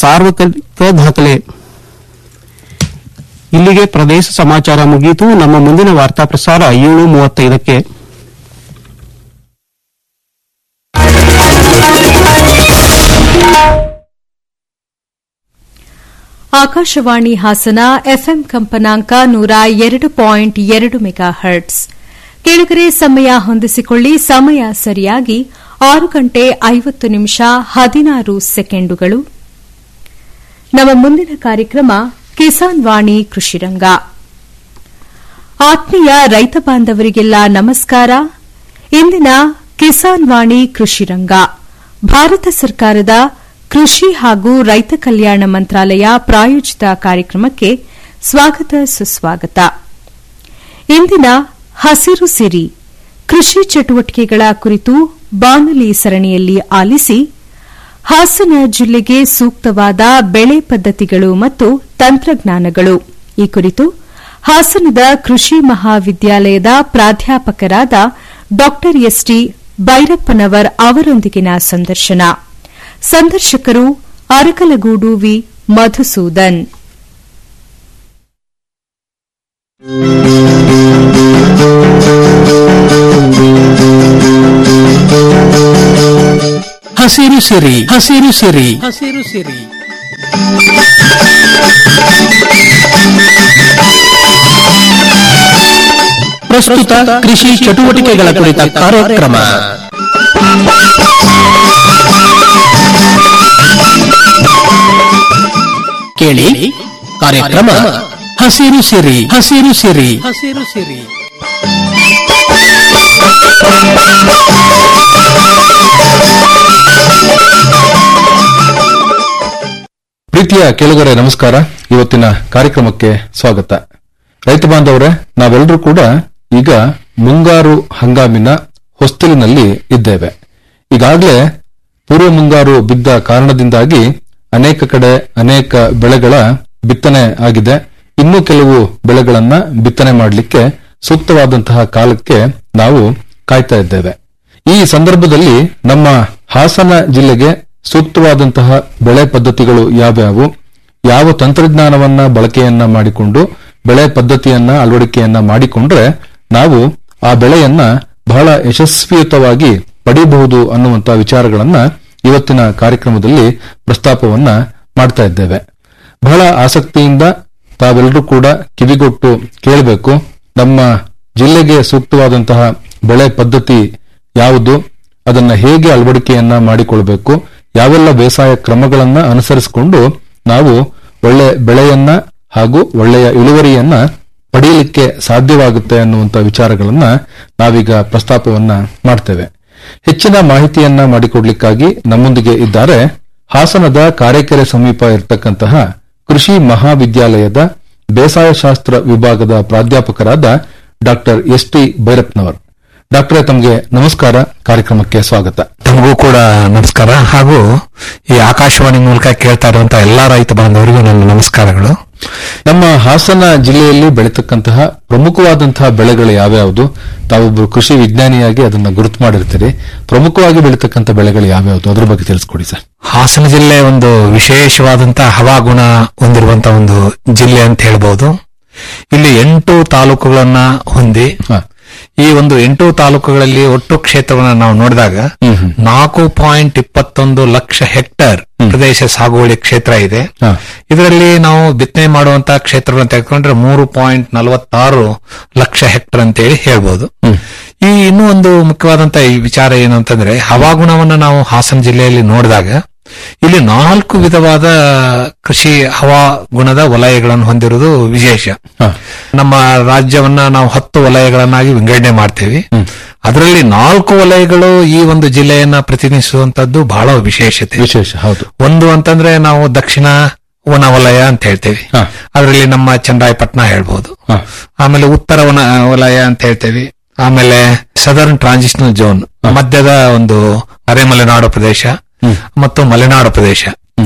ಸಾರ್ವತ್ರಿಕ ದಾಖಲೆ ಇಲ್ಲಿಗೆ ಪ್ರದೇಶ ಸಮಾಚಾರ ಮುಗಿಯಿತು ನಮ್ಮ ಮುಂದಿನ ವಾರ್ತಾ ಪ್ರಸಾರ ಏಳು ಮೂವತ್ತೈದಕ್ಕೆ ಆಕಾಶವಾಣಿ ಹಾಸನ ಎಫ್ಎಂ ಕಂಪನಾಂಕ ನೂರ ಎರಡು ಪಾಯಿಂಟ್ ಎರಡು ಮೆಗಾ ಹರ್ಟ್ಸ್ ಕೆಳಗರೆ ಸಮಯ ಹೊಂದಿಸಿಕೊಳ್ಳಿ ಸಮಯ ಸರಿಯಾಗಿ ಆರು ಗಂಟೆ ಐವತ್ತು ನಿಮಿಷ ಹದಿನಾರು ಸೆಕೆಂಡುಗಳು ನಮ್ಮ ಮುಂದಿನ ಕಾರ್ಯಕ್ರಮ ಕಿಸಾನ್ ವಾಣಿ ಕೃಷಿರಂಗ ಆತ್ಮೀಯ ರೈತ ಬಾಂಧವರಿಗೆಲ್ಲ ನಮಸ್ಕಾರ ಇಂದಿನ ಕಿಸಾನ್ ವಾಣಿ ಕೃಷಿರಂಗ ಭಾರತ ಸರ್ಕಾರದ ಕೃಷಿ ಹಾಗೂ ರೈತ ಕಲ್ಯಾಣ ಮಂತ್ರಾಲಯ ಪ್ರಾಯೋಜಿತ ಕಾರ್ಯಕ್ರಮಕ್ಕೆ ಸ್ವಾಗತ ಸುಸ್ವಾಗತ ಇಂದಿನ ಹಸಿರು ಸಿರಿ ಕೃಷಿ ಚಟುವಟಿಕೆಗಳ ಕುರಿತು ಬಾನುಲಿ ಸರಣಿಯಲ್ಲಿ ಆಲಿಸಿ ಹಾಸನ ಜಿಲ್ಲೆಗೆ ಸೂಕ್ತವಾದ ಬೆಳೆ ಪದ್ಧತಿಗಳು ಮತ್ತು ತಂತ್ರಜ್ಞಾನಗಳು ಈ ಕುರಿತು ಹಾಸನದ ಕೃಷಿ ಮಹಾವಿದ್ಯಾಲಯದ ಪ್ರಾಧ್ಯಾಪಕರಾದ ಡಾ ಎಸ್ಟಿ ಭೈರಪ್ಪನವರ್ ಅವರೊಂದಿಗಿನ ಸಂದರ್ಶನ ಸಂದರ್ಶಕರು ಅರಕಲಗೂಡು ವಿ ಮಧುಸೂದನ್ ಹಸಿರು ಸಿರಿ ಹಸಿರು ಸಿರಿ ಹಸಿರು ಸಿರಿ ಪ್ರಸ್ತುತ ಕೃಷಿ ಚಟುವಟಿಕೆಗಳ ಕುರಿತ ಕಾರ್ಯಕ್ರಮ ಕೇಳಿ ಕಾರ್ಯಕ್ರಮ ಹಸಿರು ಸಿರಿ ಹಸಿರು ಸಿರಿ ಹಸಿರು ಸಿರಿ ಪ್ರೀತಿಯ ಕೇಳುಗರೆ ನಮಸ್ಕಾರ ಇವತ್ತಿನ ಕಾರ್ಯಕ್ರಮಕ್ಕೆ ಸ್ವಾಗತ ರೈತ ಬಾಂಧವರೇ ನಾವೆಲ್ಲರೂ ಕೂಡ ಈಗ ಮುಂಗಾರು ಹಂಗಾಮಿನ ಹೊಸ್ತಿಲಿನಲ್ಲಿ ಇದ್ದೇವೆ ಈಗಾಗಲೇ ಪೂರ್ವ ಮುಂಗಾರು ಬಿದ್ದ ಕಾರಣದಿಂದಾಗಿ ಅನೇಕ ಕಡೆ ಅನೇಕ ಬೆಳೆಗಳ ಬಿತ್ತನೆ ಆಗಿದೆ ಇನ್ನೂ ಕೆಲವು ಬೆಳೆಗಳನ್ನ ಬಿತ್ತನೆ ಮಾಡಲಿಕ್ಕೆ ಸೂಕ್ತವಾದಂತಹ ಕಾಲಕ್ಕೆ ನಾವು ಕಾಯ್ತಾ ಇದ್ದೇವೆ ಈ ಸಂದರ್ಭದಲ್ಲಿ ನಮ್ಮ ಹಾಸನ ಜಿಲ್ಲೆಗೆ ಸೂಕ್ತವಾದಂತಹ ಬೆಳೆ ಪದ್ಧತಿಗಳು ಯಾವ್ಯಾವು ಯಾವ ತಂತ್ರಜ್ಞಾನವನ್ನ ಬಳಕೆಯನ್ನ ಮಾಡಿಕೊಂಡು ಬೆಳೆ ಪದ್ಧತಿಯನ್ನ ಅಳವಡಿಕೆಯನ್ನ ಮಾಡಿಕೊಂಡ್ರೆ ನಾವು ಆ ಬೆಳೆಯನ್ನ ಬಹಳ ಯಶಸ್ವಿಯುತವಾಗಿ ಪಡೆಯಬಹುದು ಅನ್ನುವಂತ ವಿಚಾರಗಳನ್ನ ಇವತ್ತಿನ ಕಾರ್ಯಕ್ರಮದಲ್ಲಿ ಪ್ರಸ್ತಾಪವನ್ನ ಮಾಡ್ತಾ ಇದ್ದೇವೆ ಬಹಳ ಆಸಕ್ತಿಯಿಂದ ತಾವೆಲ್ಲರೂ ಕೂಡ ಕಿವಿಗೊಟ್ಟು ಕೇಳಬೇಕು ನಮ್ಮ ಜಿಲ್ಲೆಗೆ ಸೂಕ್ತವಾದಂತಹ ಬೆಳೆ ಪದ್ಧತಿ ಯಾವುದು ಅದನ್ನ ಹೇಗೆ ಅಳವಡಿಕೆಯನ್ನ ಮಾಡಿಕೊಳ್ಬೇಕು ಯಾವೆಲ್ಲ ಬೇಸಾಯ ಕ್ರಮಗಳನ್ನ ಅನುಸರಿಸಿಕೊಂಡು ನಾವು ಒಳ್ಳೆ ಬೆಳೆಯನ್ನ ಹಾಗೂ ಒಳ್ಳೆಯ ಇಳುವರಿಯನ್ನ ಪಡೆಯಲಿಕ್ಕೆ ಸಾಧ್ಯವಾಗುತ್ತೆ ಅನ್ನುವಂಥ ವಿಚಾರಗಳನ್ನ ನಾವೀಗ ಪ್ರಸ್ತಾಪವನ್ನ ಮಾಡ್ತೇವೆ ಹೆಚ್ಚಿನ ಮಾಹಿತಿಯನ್ನ ಮಾಡಿಕೊಡ್ಲಿಕ್ಕಾಗಿ ನಮ್ಮೊಂದಿಗೆ ಇದ್ದಾರೆ ಹಾಸನದ ಕಾರೆಕೆರೆ ಸಮೀಪ ಇರತಕ್ಕಂತಹ ಕೃಷಿ ಮಹಾವಿದ್ಯಾಲಯದ ಬೇಸಾಯ ಶಾಸ್ತ್ರ ವಿಭಾಗದ ಪ್ರಾಧ್ಯಾಪಕರಾದ ಡಾಕ್ಟರ್ ಎಸ್ ಟಿ ಭೈರಪ್ಪನವರ್ ಡಾಕ್ಟರ್ ತಮಗೆ ನಮಸ್ಕಾರ ಕಾರ್ಯಕ್ರಮಕ್ಕೆ ಸ್ವಾಗತ ತಮಗೂ ಕೂಡ ನಮಸ್ಕಾರ ಹಾಗೂ ಈ ಆಕಾಶವಾಣಿ ಮೂಲಕ ಕೇಳ್ತಾ ಇರುವಂತಹ ಎಲ್ಲಾ ರೈತ ಬಾಂಧವರಿಗೂ ನನ್ನ ನಮಸ್ಕಾರಗಳು ನಮ್ಮ ಹಾಸನ ಜಿಲ್ಲೆಯಲ್ಲಿ ಬೆಳೀತಕ್ಕಂತಹ ಪ್ರಮುಖವಾದಂತಹ ಬೆಳೆಗಳು ಯಾವ್ಯಾವುದು ತಾವೊಬ್ಬರು ಕೃಷಿ ವಿಜ್ಞಾನಿಯಾಗಿ ಅದನ್ನ ಗುರುತು ಮಾಡಿರ್ತೀರಿ ಪ್ರಮುಖವಾಗಿ ಬೆಳೀತಕ್ಕಂಥ ಬೆಳೆಗಳು ಯಾವ್ಯಾವುದು ಅದ್ರ ಬಗ್ಗೆ ತಿಳಿಸ್ಕೊಡಿ ಸರ್ ಹಾಸನ ಜಿಲ್ಲೆ ಒಂದು ವಿಶೇಷವಾದಂತಹ ಹವಾಗುಣ ಹೊಂದಿರುವಂತಹ ಒಂದು ಜಿಲ್ಲೆ ಅಂತ ಹೇಳ್ಬೋದು ಇಲ್ಲಿ ಎಂಟು ತಾಲೂಕುಗಳನ್ನ ಹೊಂದಿ ಹ. ಈ ಒಂದು ಎಂಟು ತಾಲೂಕುಗಳಲ್ಲಿ ಒಟ್ಟು ಕ್ಷೇತ್ರವನ್ನು ನಾವು ನೋಡಿದಾಗ ಹ್ಮ್ ಹ್ಮ್. ನಾಲ್ಕು ಪಾಯಿಂಟ್ ಇಪ್ಪತ್ತೊಂದು ಲಕ್ಷ ಹೆಕ್ಟೇರ್ ಪ್ರದೇಶ ಸಾಗುವಳಿ ಕ್ಷೇತ್ರ ಇದೆ ಹ. ಇದರಲ್ಲಿ ನಾವು ಬಿತ್ತನೆ ಮಾಡುವಂತಹ ಕ್ಷೇತ್ರಗಳನ್ನು ತೆಗೆದುಕೊಂಡ್ರೆ ಮೂರು ಪಾಯಿಂಟ್ ನಲವತ್ತಾರು ಲಕ್ಷ ಹೆಕ್ಟರ್ ಅಂತೇಳಿ ಹೇಳ್ಬೋದು ಈ ಇನ್ನೂ ಒಂದು ಮುಖ್ಯವಾದಂತಹ ಈ ವಿಚಾರ ಏನು ಅಂತಂದ್ರೆ ಹವಾಗುಣವನ್ನು ನಾವು ಹಾಸನ ಜಿಲ್ಲೆಯಲ್ಲಿ ನೋಡಿದಾಗ ಇಲ್ಲಿ ನಾಲ್ಕು ವಿಧವಾದ ಕೃಷಿ ಹವಾಗುಣದ ವಲಯಗಳನ್ನು ಹೊಂದಿರುವುದು ವಿಶೇಷ ಹ. ನಮ್ಮ ರಾಜ್ಯವನ್ನ ನಾವು ಹತ್ತು ವಲಯಗಳನ್ನಾಗಿ ವಿಂಗಡಣೆ ಮಾಡ್ತೇವೆ ಅದರಲ್ಲಿ ನಾಲ್ಕು ವಲಯಗಳು ಈ ಒಂದು ಜಿಲ್ಲೆಯನ್ನ ಪ್ರತಿನಿಧಿಸುವಂತದ್ದು ಬಹಳ ವಿಶೇಷತೆ ವಿಶೇಷ ಹೌದು ಒಂದು ಅಂತಂದ್ರೆ ನಾವು ದಕ್ಷಿಣ ವನ ವಲಯ ಅಂತ ಹೇಳ್ತೇವೆ ಹ. ಅದರಲ್ಲಿ ನಮ್ಮ ಚಂದ್ರಾಯಪಟ್ಟಣ ಹೇಳ್ಬಹುದು ಹ. ಆಮೇಲೆ ಉತ್ತರ ವನ ವಲಯ ಅಂತ ಹೇಳ್ತೇವೆ ಆಮೇಲೆ ಸದರ್ನ್ ಟ್ರಾನ್ಸಿಷನಲ್ ಝೋನ್ ಮಧ್ಯದ ಒಂದು ಅರೆಮಲೆನಾಡು ಪ್ರದೇಶ ಮತ್ತು ಮಲೆನಾಡು ಪ್ರದೇಶ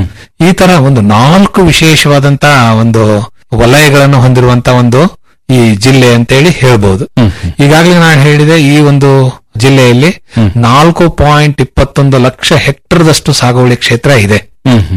ಈ ತರ ಒಂದು ನಾಲ್ಕು ವಿಶೇಷವಾದಂತಹ ಒಂದು ವಲಯಗಳನ್ನು ಹೊಂದಿರುವಂತ ಒಂದು ಈ ಜಿಲ್ಲೆ ಅಂತೇಳಿ ಹೇಳ್ಬಹುದು ಈಗಾಗಲೇ ನಾನು ಹೇಳಿದೆ ಈ ಒಂದು ಜಿಲ್ಲೆಯಲ್ಲಿ ನಾಲ್ಕು ಪಾಯಿಂಟ್ ಇಪ್ಪತ್ತೊಂದು ಲಕ್ಷ ಹೆಕ್ಟರ್ದಷ್ಟು ಸಾಗುವಳಿ ಕ್ಷೇತ್ರ ಇದೆ ಹ್ಮ್ ಹ್ಮ್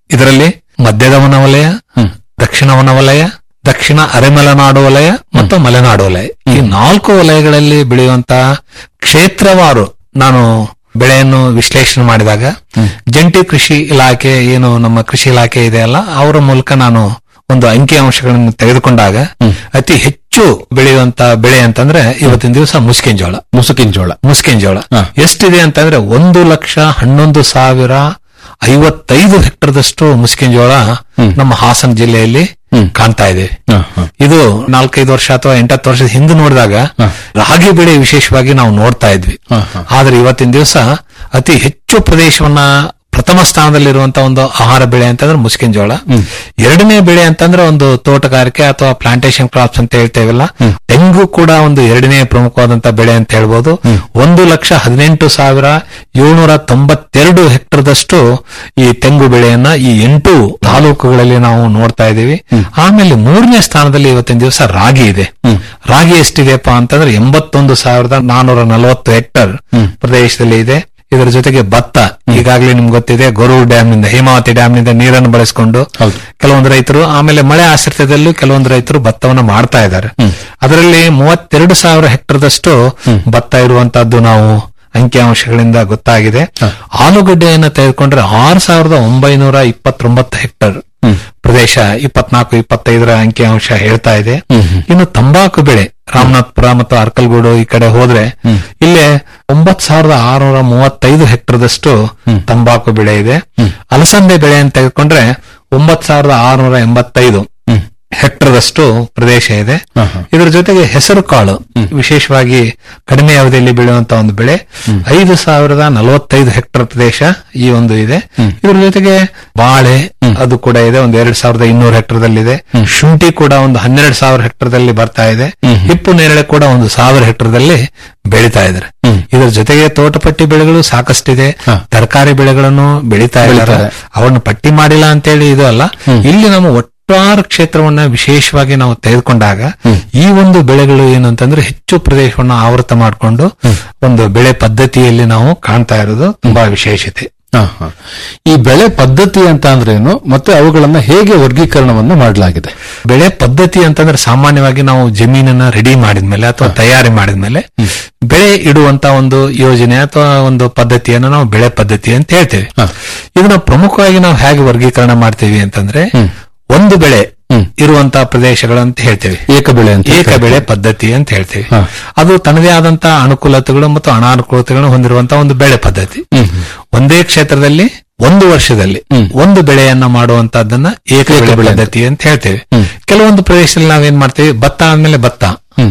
ಇದರಲ್ಲಿ ಮಧ್ಯದ ವನವಲಯ ದಕ್ಷಿಣ ವನವಲಯ ದಕ್ಷಿಣ ಅರೆಮಲೆನಾಡು ವಲಯ ಮತ್ತು ಮಲೆನಾಡು ವಲಯ ಈ ನಾಲ್ಕು ವಲಯಗಳಲ್ಲಿ ಬೆಳೆಯುವಂತಹ ಕ್ಷೇತ್ರವಾರು ನಾನು ಬೆಳೆಯನ್ನು ವಿಶ್ಲೇಷಣೆ ಮಾಡಿದಾಗ ಜಂಟಿ ಕೃಷಿ ಇಲಾಖೆ ಏನು ನಮ್ಮ ಕೃಷಿ ಇಲಾಖೆ ಇದೆಯಲ್ಲ ಅವರ ಮೂಲಕ ನಾನು ಒಂದು ಅಂಕಿ ಅಂಶಗಳನ್ನು ತೆಗೆದುಕೊಂಡಾಗ ಅತಿ ಹೆಚ್ಚು ಬೆಳೆಯುವಂತ ಬೆಳೆ ಅಂತಂದ್ರೆ ಇವತ್ತಿನ ದಿವಸ ಮುಸ್ಕಿನ ಜೋಳ ಮುಸುಕಿನ ಜೋಳ ಮುಸ್ಕಿನ ಜೋಳ ಹಾ. ಎಷ್ಟಿದೆ ಅಂತಂದ್ರೆ ಒಂದು ಲಕ್ಷ ಹನ್ನೊಂದು ಸಾವಿರ ಐವತ್ತೈದು ಹೆಕ್ಟರ್ದಷ್ಟು ಮುಸ್ಕಿನ ಜೋಳ ನಮ್ಮ ಹಾಸನ ಜಿಲ್ಲೆಯಲ್ಲಿ ಕಾಣ್ತಾ ಇದೆ ಹ, ಹ. ಇದು ನಾಲ್ಕೈದು ವರ್ಷ ಅಥವಾ ಎಂಟತ್ತು ವರ್ಷದ ಹಿಂದೆ ನೋಡಿದಾಗ ರಾಗಿ ಬೆಳೆ ವಿಶೇಷವಾಗಿ ನಾವು ನೋಡ್ತಾ ಇದ್ವಿ ಹ, ಹ. ಆದ್ರೆ ಇವತ್ತಿನ ದಿವಸ ಅತಿ ಹೆಚ್ಚು ಪ್ರದೇಶವನ್ನ ಪ್ರಥಮ ಸ್ಥಾನದಲ್ಲಿರುವಂತಹ ಒಂದು ಆಹಾರ ಬೆಳೆ ಅಂತಂದ್ರೆ ಮುಸ್ಕಿನ ಜೋಳ ಎರಡನೇ ಬೆಳೆ ಅಂತಂದ್ರೆ ಒಂದು ತೋಟಗಾರಿಕೆ ಅಥವಾ ಪ್ಲಾಂಟೇಶನ್ ಕ್ರಾಪ್ಸ್ ಅಂತ ಹೇಳ್ತೇವಲ್ಲ ತೆಂಗು ಕೂಡ ಒಂದು ಎರಡನೇ ಪ್ರಮುಖವಾದಂತ ಬೆಳೆ ಅಂತ ಹೇಳ್ಬೋದು ಒಂದು ಲಕ್ಷ ಹದಿನೆಂಟು ಸಾವಿರ ಏಳ್ನೂರ ತೊಂಬತ್ತೆರಡು ಹೆಕ್ಟರ್ದಷ್ಟು ಈ ತೆಂಗು ಬೆಳೆಯನ್ನ ಈ ಎಂಟು ತಾಲೂಕುಗಳಲ್ಲಿ ನಾವು ನೋಡ್ತಾ ಇದ್ದೀವಿ ಆಮೇಲೆ ಮೂರನೇ ಸ್ಥಾನದಲ್ಲಿ ಇವತ್ತಿನ ದಿವಸ ರಾಗಿ ಇದೆ ರಾಗಿ ಎಷ್ಟಿದೆಯಪ್ಪ ಅಂತಂದ್ರೆ ಎಂಬತ್ತೊಂದು ಸಾವಿರದ ನಾನೂರ ನಲವತ್ತು ಹೆಕ್ಟರ್ ಪ್ರದೇಶದಲ್ಲಿ ಇದೆ ಇದರ ಜೊತೆಗೆ ಭತ್ತ ಈಗಾಗಲೇ ನಿಮ್ಗೆ ಗೊತ್ತಿದೆ ಗೊರೂರು ಡ್ಯಾಮ್ ನಿಂದ ಹೇಮಾವತಿ ಡ್ಯಾಮ್ ನಿಂದ ನೀರನ್ನು ಬಳಸಿಕೊಂಡು ಕೆಲವೊಂದು ರೈತರು ಆಮೇಲೆ ಮಳೆ ಆಶ್ರಿತದಲ್ಲೂ ಕೆಲವೊಂದು ರೈತರು ಭತ್ತವನ್ನ ಮಾಡ್ತಾ ಇದ್ದಾರೆ ಅದರಲ್ಲಿ ಮೂವತ್ತೆರಡು ಸಾವಿರ ಹೆಕ್ಟರ್ದಷ್ಟು ಭತ್ತ ಇರುವಂತಹದ್ದು ನಾವು ಅಂಕಿಅಂಶಗಳಿಂದ ಗೊತ್ತಾಗಿದೆ ಆಲೂಗಡ್ಡೆಯನ್ನು ತೆಗೆದುಕೊಂಡ್ರೆ ಆರು ಸಾವಿರದ ಒಂಬೈನೂರ ಇಪ್ಪತ್ತೊಂಬತ್ತು ಹೆಕ್ಟರ್ ಪ್ರದೇಶ ಇಪ್ಪತ್ನಾಲ್ಕು ಇಪ್ಪತ್ತೈದರ ಅಂಕಿಅಂಶ ಹೇಳ್ತಾ ಇದೆ ಇನ್ನು ತಂಬಾಕು ಬೆಳೆ ರಾಮನಾಥ್ಪುರ ಮತ್ತು ಅರ್ಕಲ್ಗೂಡು ಈ ಕಡೆ ಹೋದ್ರೆ ಇಲ್ಲೇ ಒಂಬತ್ ಸಾವಿರದ ಆರುನೂರ ಮೂವತ್ತೈದು ಹೆಕ್ಟರ್ದಷ್ಟು ತಂಬಾಕು ಬೆಳೆ ಇದೆ ಅಲಸಂದೆ ಬೆಳೆ ಅಂತ ತೆಗೆದುಕೊಂಡ್ರೆ ಒಂಬತ್ ಸಾವಿರದ ಆರುನೂರ ಎಂಬತ್ತೈದು ಹೆಕ್ಟರ್ದಷ್ಟು ಪ್ರದೇಶ ಇದೆ ಇದರ ಜೊತೆಗೆ ಹೆಸರು ಕಾಳು ವಿಶೇಷವಾಗಿ ಕಡಿಮೆ ಅವಧಿಯಲ್ಲಿ ಬೆಳೆಯುವಂತಹ ಒಂದು ಬೆಳೆ ಐದು ಸಾವಿರದ ನಲವತ್ತೈದು ಹೆಕ್ಟರ್ ಪ್ರದೇಶ ಈ ಒಂದು ಇದೆ ಇದರ ಜೊತೆಗೆ ಬಾಳೆ ಅದು ಕೂಡ ಇದೆ ಒಂದು ಎರಡ್ ಸಾವಿರದ ಇನ್ನೂರು ಹೆಕ್ಟರ್ ಇದೆ ಶುಂಠಿ ಕೂಡ ಒಂದು ಹನ್ನೆರಡು ಸಾವಿರ ಹೆಕ್ಟರ್ ದಲ್ಲಿ ಬರ್ತಾ ಇದೆ ಹಿಪ್ಪು ನೇರಳೆ ಕೂಡ ಒಂದು ಸಾವಿರ ಹೆಕ್ಟರ್ ದಲ್ಲಿ ಬೆಳೀತಾ ಇದ್ದಾರೆ ಇದರ ಜೊತೆಗೆ ತೋಟಪಟ್ಟಿ ಬೆಳೆಗಳು ಸಾಕಷ್ಟಿದೆ ತರಕಾರಿ ಬೆಳೆಗಳನ್ನು ಬೆಳೀತಾ ಇದ್ದಾರೆ ಅವನ್ನು ಪಟ್ಟಿ ಮಾಡಿಲ್ಲ ಅಂತೇಳಿ ಇದು ಅಲ್ಲ ಇಲ್ಲಿ ನಮ್ಮ ಒಟ್ಟಾರು ಕ್ಷೇತ್ರವನ್ನ ವಿಶೇಷವಾಗಿ ನಾವು ತೆಗೆದುಕೊಂಡಾಗ ಈ ಒಂದು ಬೆಳೆಗಳು ಏನಂತಂದ್ರೆ ಹೆಚ್ಚು ಪ್ರದೇಶವನ್ನ ಆವೃತ ಮಾಡಿಕೊಂಡು ಒಂದು ಬೆಳೆ ಪದ್ಧತಿಯಲ್ಲಿ ನಾವು ಕಾಣ್ತಾ ಇರೋದು ತುಂಬಾ ವಿಶೇಷತೆ ಹ, ಹ. ಈ ಬೆಳೆ ಪದ್ಧತಿ ಅಂತ ಅಂದ್ರೇನು ಮತ್ತೆ ಅವುಗಳನ್ನ ಹೇಗೆ ವರ್ಗೀಕರಣವನ್ನ ಮಾಡಲಾಗಿದೆ ಬೆಳೆ ಪದ್ಧತಿ ಅಂತಂದ್ರೆ ಸಾಮಾನ್ಯವಾಗಿ ನಾವು ಜಮೀನನ್ನ ರೆಡಿ ಮಾಡಿದ್ಮೇಲೆ ಅಥವಾ ತಯಾರಿ ಮಾಡಿದ್ಮೇಲೆ ಬೆಳೆ ಇಡುವಂತ ಒಂದು ಯೋಜನೆ ಅಥವಾ ಒಂದು ಪದ್ಧತಿಯನ್ನು ನಾವು ಬೆಳೆ ಪದ್ಧತಿ ಅಂತ ಹೇಳ್ತೇವೆ ಇದನ್ನ ಪ್ರಮುಖವಾಗಿ ನಾವು ಹೇಗೆ ವರ್ಗೀಕರಣ ಮಾಡ್ತೇವೆ ಅಂತಂದ್ರೆ ಒಂದು ಬೆಳೆ ಇರುವಂತಹ ಪ್ರದೇಶಗಳು ಅಂತ ಹೇಳ್ತೇವೆ ಏಕ ಬೆಳೆ ಅಂತ ಏಕ ಬೆಳೆ ಪದ್ಧತಿ ಅಂತ ಹೇಳ್ತೇವೆ ಅದು ತನ್ನದೇ ಆದಂತಹ ಅನುಕೂಲತೆಗಳು ಮತ್ತು ಅನಾನುಕೂಲತೆಗಳನ್ನು ಹೊಂದಿರುವಂತಹ ಒಂದು ಬೆಳೆ ಪದ್ಧತಿ ಒಂದೇ ಕ್ಷೇತ್ರದಲ್ಲಿ ಒಂದು ವರ್ಷದಲ್ಲಿ ಒಂದು ಬೆಳೆಯನ್ನ ಮಾಡುವಂತಹದ್ದನ್ನ ಏಕ ಬೆಳೆ ಪದ್ಧತಿ ಅಂತ ಹೇಳ್ತೇವೆ ಕೆಲವೊಂದು ಪ್ರದೇಶದಲ್ಲಿ ನಾವೇನ್ ಮಾಡ್ತೇವೆ ಭತ್ತ ಆದ್ಮೇಲೆ ಭತ್ತ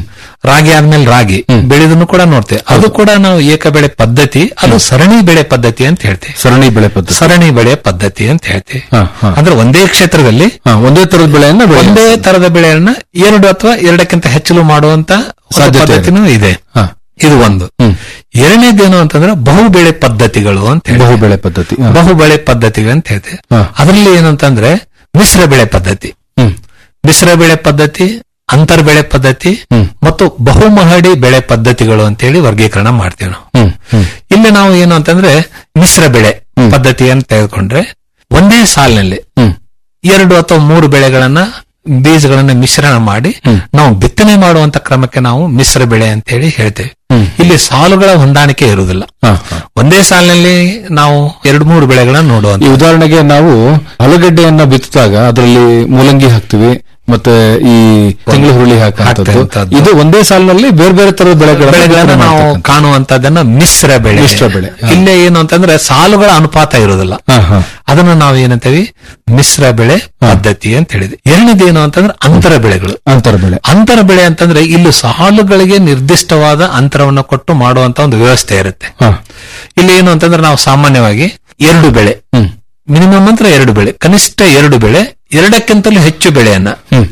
ರಾಗಿ ಆದ್ಮೇಲೆ ರಾಗಿ ಬೆಳೆದನ್ನು ಕೂಡ ನೋಡ್ತೇವೆ ಅದು ಕೂಡ ನಾವು ಏಕ ಬೆಳೆ ಪದ್ಧತಿ ಅದು ಸರಣಿ ಬೆಳೆ ಪದ್ಧತಿ ಅಂತ ಹೇಳ್ತೇವೆ ಸರಣಿ ಬೆಳೆ ಪದ್ಧತಿ ಸರಣಿ ಬೆಳೆ ಪದ್ಧತಿ ಅಂತ ಹೇಳ್ತೇವೆ ಹ, ಹ. ಅಂದ್ರೆ ಒಂದೇ ಕ್ಷೇತ್ರದಲ್ಲಿ ಹ, ಒಂದೇ ತರದ ಬೆಳೆಯನ್ನ ಬೆಳೆ ಒಂದೇ ತರದ ಬೆಳೆಯನ್ನ ಎರಡು ಅಥವಾ ಎರಡಕ್ಕಿಂತ ಹೆಚ್ಚಲು ಮಾಡುವಂತ ಒಂದು ಸಾಧ್ಯತೆ ಇದೆ. ಪದ್ಧತಿನೂ ಇದೆ ಹ. ಇದು ಒಂದು ಎರಡನೇದೇನು ಅಂತಂದ್ರೆ ಬಹು ಬೆಳೆ ಪದ್ಧತಿಗಳು ಅಂತ ಹೇಳಿ ಬಹು ಬೆಳೆ ಪದ್ಧತಿ ಹ. ಬಹು ಬೆಳೆ ಪದ್ಧತಿಗಳು ಅಂತ ಹೇಳ್ತೇವೆ ಹ. ಅದರಲ್ಲಿ ಏನಂತಂದ್ರೆ ಮಿಶ್ರ ಬೆಳೆ ಪದ್ಧತಿ ಹ್ಮ್. ಮಿಶ್ರ ಬೆಳೆ ಪದ್ಧತಿ ಅಂತರ್ ಬೆಳೆ ಪದ್ಧತಿ ಮತ್ತು ಬಹುಮಹಡಿ ಬೆಳೆ ಪದ್ಧತಿಗಳು ಅಂತೇಳಿ ವರ್ಗೀಕರಣ ಮಾಡ್ತೇವೆ ನಾವು ಹ್ಮ್, ಹ್ಮ್. ಇಲ್ಲಿ ನಾವು ಏನು ಅಂತಂದ್ರೆ ಮಿಶ್ರ ಬೆಳೆ ಪದ್ಧತಿಯನ್ನು ತೆಗೆದುಕೊಂಡ್ರೆ ಒಂದೇ ಸಾಲಿನಲ್ಲಿ ಎರಡು ಅಥವಾ ಮೂರು ಬೆಳೆಗಳನ್ನ ಬೀಜಗಳನ್ನ ಮಿಶ್ರಣ ಮಾಡಿ ನಾವು ಬಿತ್ತನೆ ಮಾಡುವಂತ ಕ್ರಮಕ್ಕೆ ನಾವು ಮಿಶ್ರ ಬೆಳೆ ಅಂತ ಹೇಳಿ ಹೇಳ್ತೇವೆ ಇಲ್ಲಿ ಸಾಲುಗಳ ಹೊಂದಾಣಿಕೆ ಇರುವುದಿಲ್ಲ ಹ, ಹ. ಒಂದೇ ಸಾಲಿನಲ್ಲಿ ನಾವು ಎರಡು ಮೂರು ಬೆಳೆಗಳನ್ನ ನೋಡುವಂತ ಈ ಉದಾಹರಣೆಗೆ ನಾವು ಆಲೂಗಡ್ಡೆಯನ್ನ ಬಿತ್ತಿದಾಗ ಅದರಲ್ಲಿ ಮೂಲಂಗಿ ಹಾಕ್ತಿವಿ ಮತ್ತೆ ಈ ತಿಂಗಳು ಹುರುಳಿ ಹಾಕುವಂಥದ್ದು ಹಾಕ್ತಕ್ಕಂಥದ್ದು. ಇದು ಒಂದೇ ಸಾಲಿನಲ್ಲಿ ಬೇರೆ ಬೇರೆ ತರದ ಬೆಳೆಗಳನ್ನ ಬೆಳೆಗಳನ್ನ ಬಿತ್ತನೆ ನಾವು ಮಾಡ್ತಕ್ಕಂಥದ್ದು. ಕಾಣುವಂತದನ್ನ ಮಿಶ್ರ ಬೆಳೆ ಮಿಶ್ರ ಬೆಳೆ, ಹ. ಇಲ್ಲೇ ಏನು ಅಂತಂದ್ರೆ ಸಾಲುಗಳ ಅನುಪಾತ ಇರುವುದಿಲ್ಲ ಹ, ಹ. ಅದನ್ನ ನಾವು ಏನಂತೇವಿ ಮಿಶ್ರ ಬೆಳೆ ಪದ್ಧತಿ ಅಂತ ಹೇಳಿದ್ವಿ ಎರಡನೇದೇನು ಅಂತಂದ್ರೆ ಅಂತರ ಬೆಳೆಗಳು ಅಂತರ ಬೆಳೆ ಅಂತರ ಬೆಳೆ ಅಂತಂದ್ರೆ ಇಲ್ಲಿ ಸಾಲುಗಳಿಗೆ ನಿರ್ದಿಷ್ಟವಾದ ಅಂತರವನ್ನು ಕೊಟ್ಟು ಮಾಡುವಂತ ಒಂದು ವ್ಯವಸ್ಥೆ ಇರುತ್ತೆ ಹ. ಇಲ್ಲಿ ಏನು ಅಂತಂದ್ರೆ ನಾವು ಸಾಮಾನ್ಯವಾಗಿ ಎರಡು ಬೆಳೆ ಮಿನಿಮಮ್ ಅಂತ ಎರಡು ಬೆಳೆ ಕನಿಷ್ಠ ಎರಡು ಬೆಳೆ ಎರಡಕ್ಕಿಂತಲೂ ಹೆಚ್ಚು ಬೆಳೆಯನ್ನ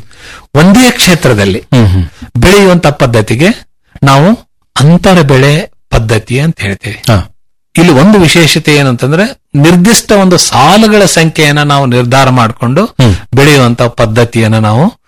ಒಂದೇ ಕ್ಷೇತ್ರದಲ್ಲಿ ಬೆಳೆಯುವಂತ ಪದ್ಧತಿಗೆ ನಾವು ಅಂತರ ಬೆಳೆ ಪದ್ಧತಿ ಅಂತ ಹೇಳ್ತೇವೆ ಹ. ಇಲ್ಲಿ ಒಂದು ವಿಶೇಷತೆ ಏನಂತಂದ್ರೆ ನಿರ್ದಿಷ್ಟ ಒಂದು ಸಾಲುಗಳ ಸಂಖ್ಯೆಯನ್ನ ನಾವು ನಿರ್ಧಾರ ಮಾಡಿಕೊಂಡು ಬೆಳೆಯುವಂತ ಪದ್ಧತಿಯನ್ನ ನಾವು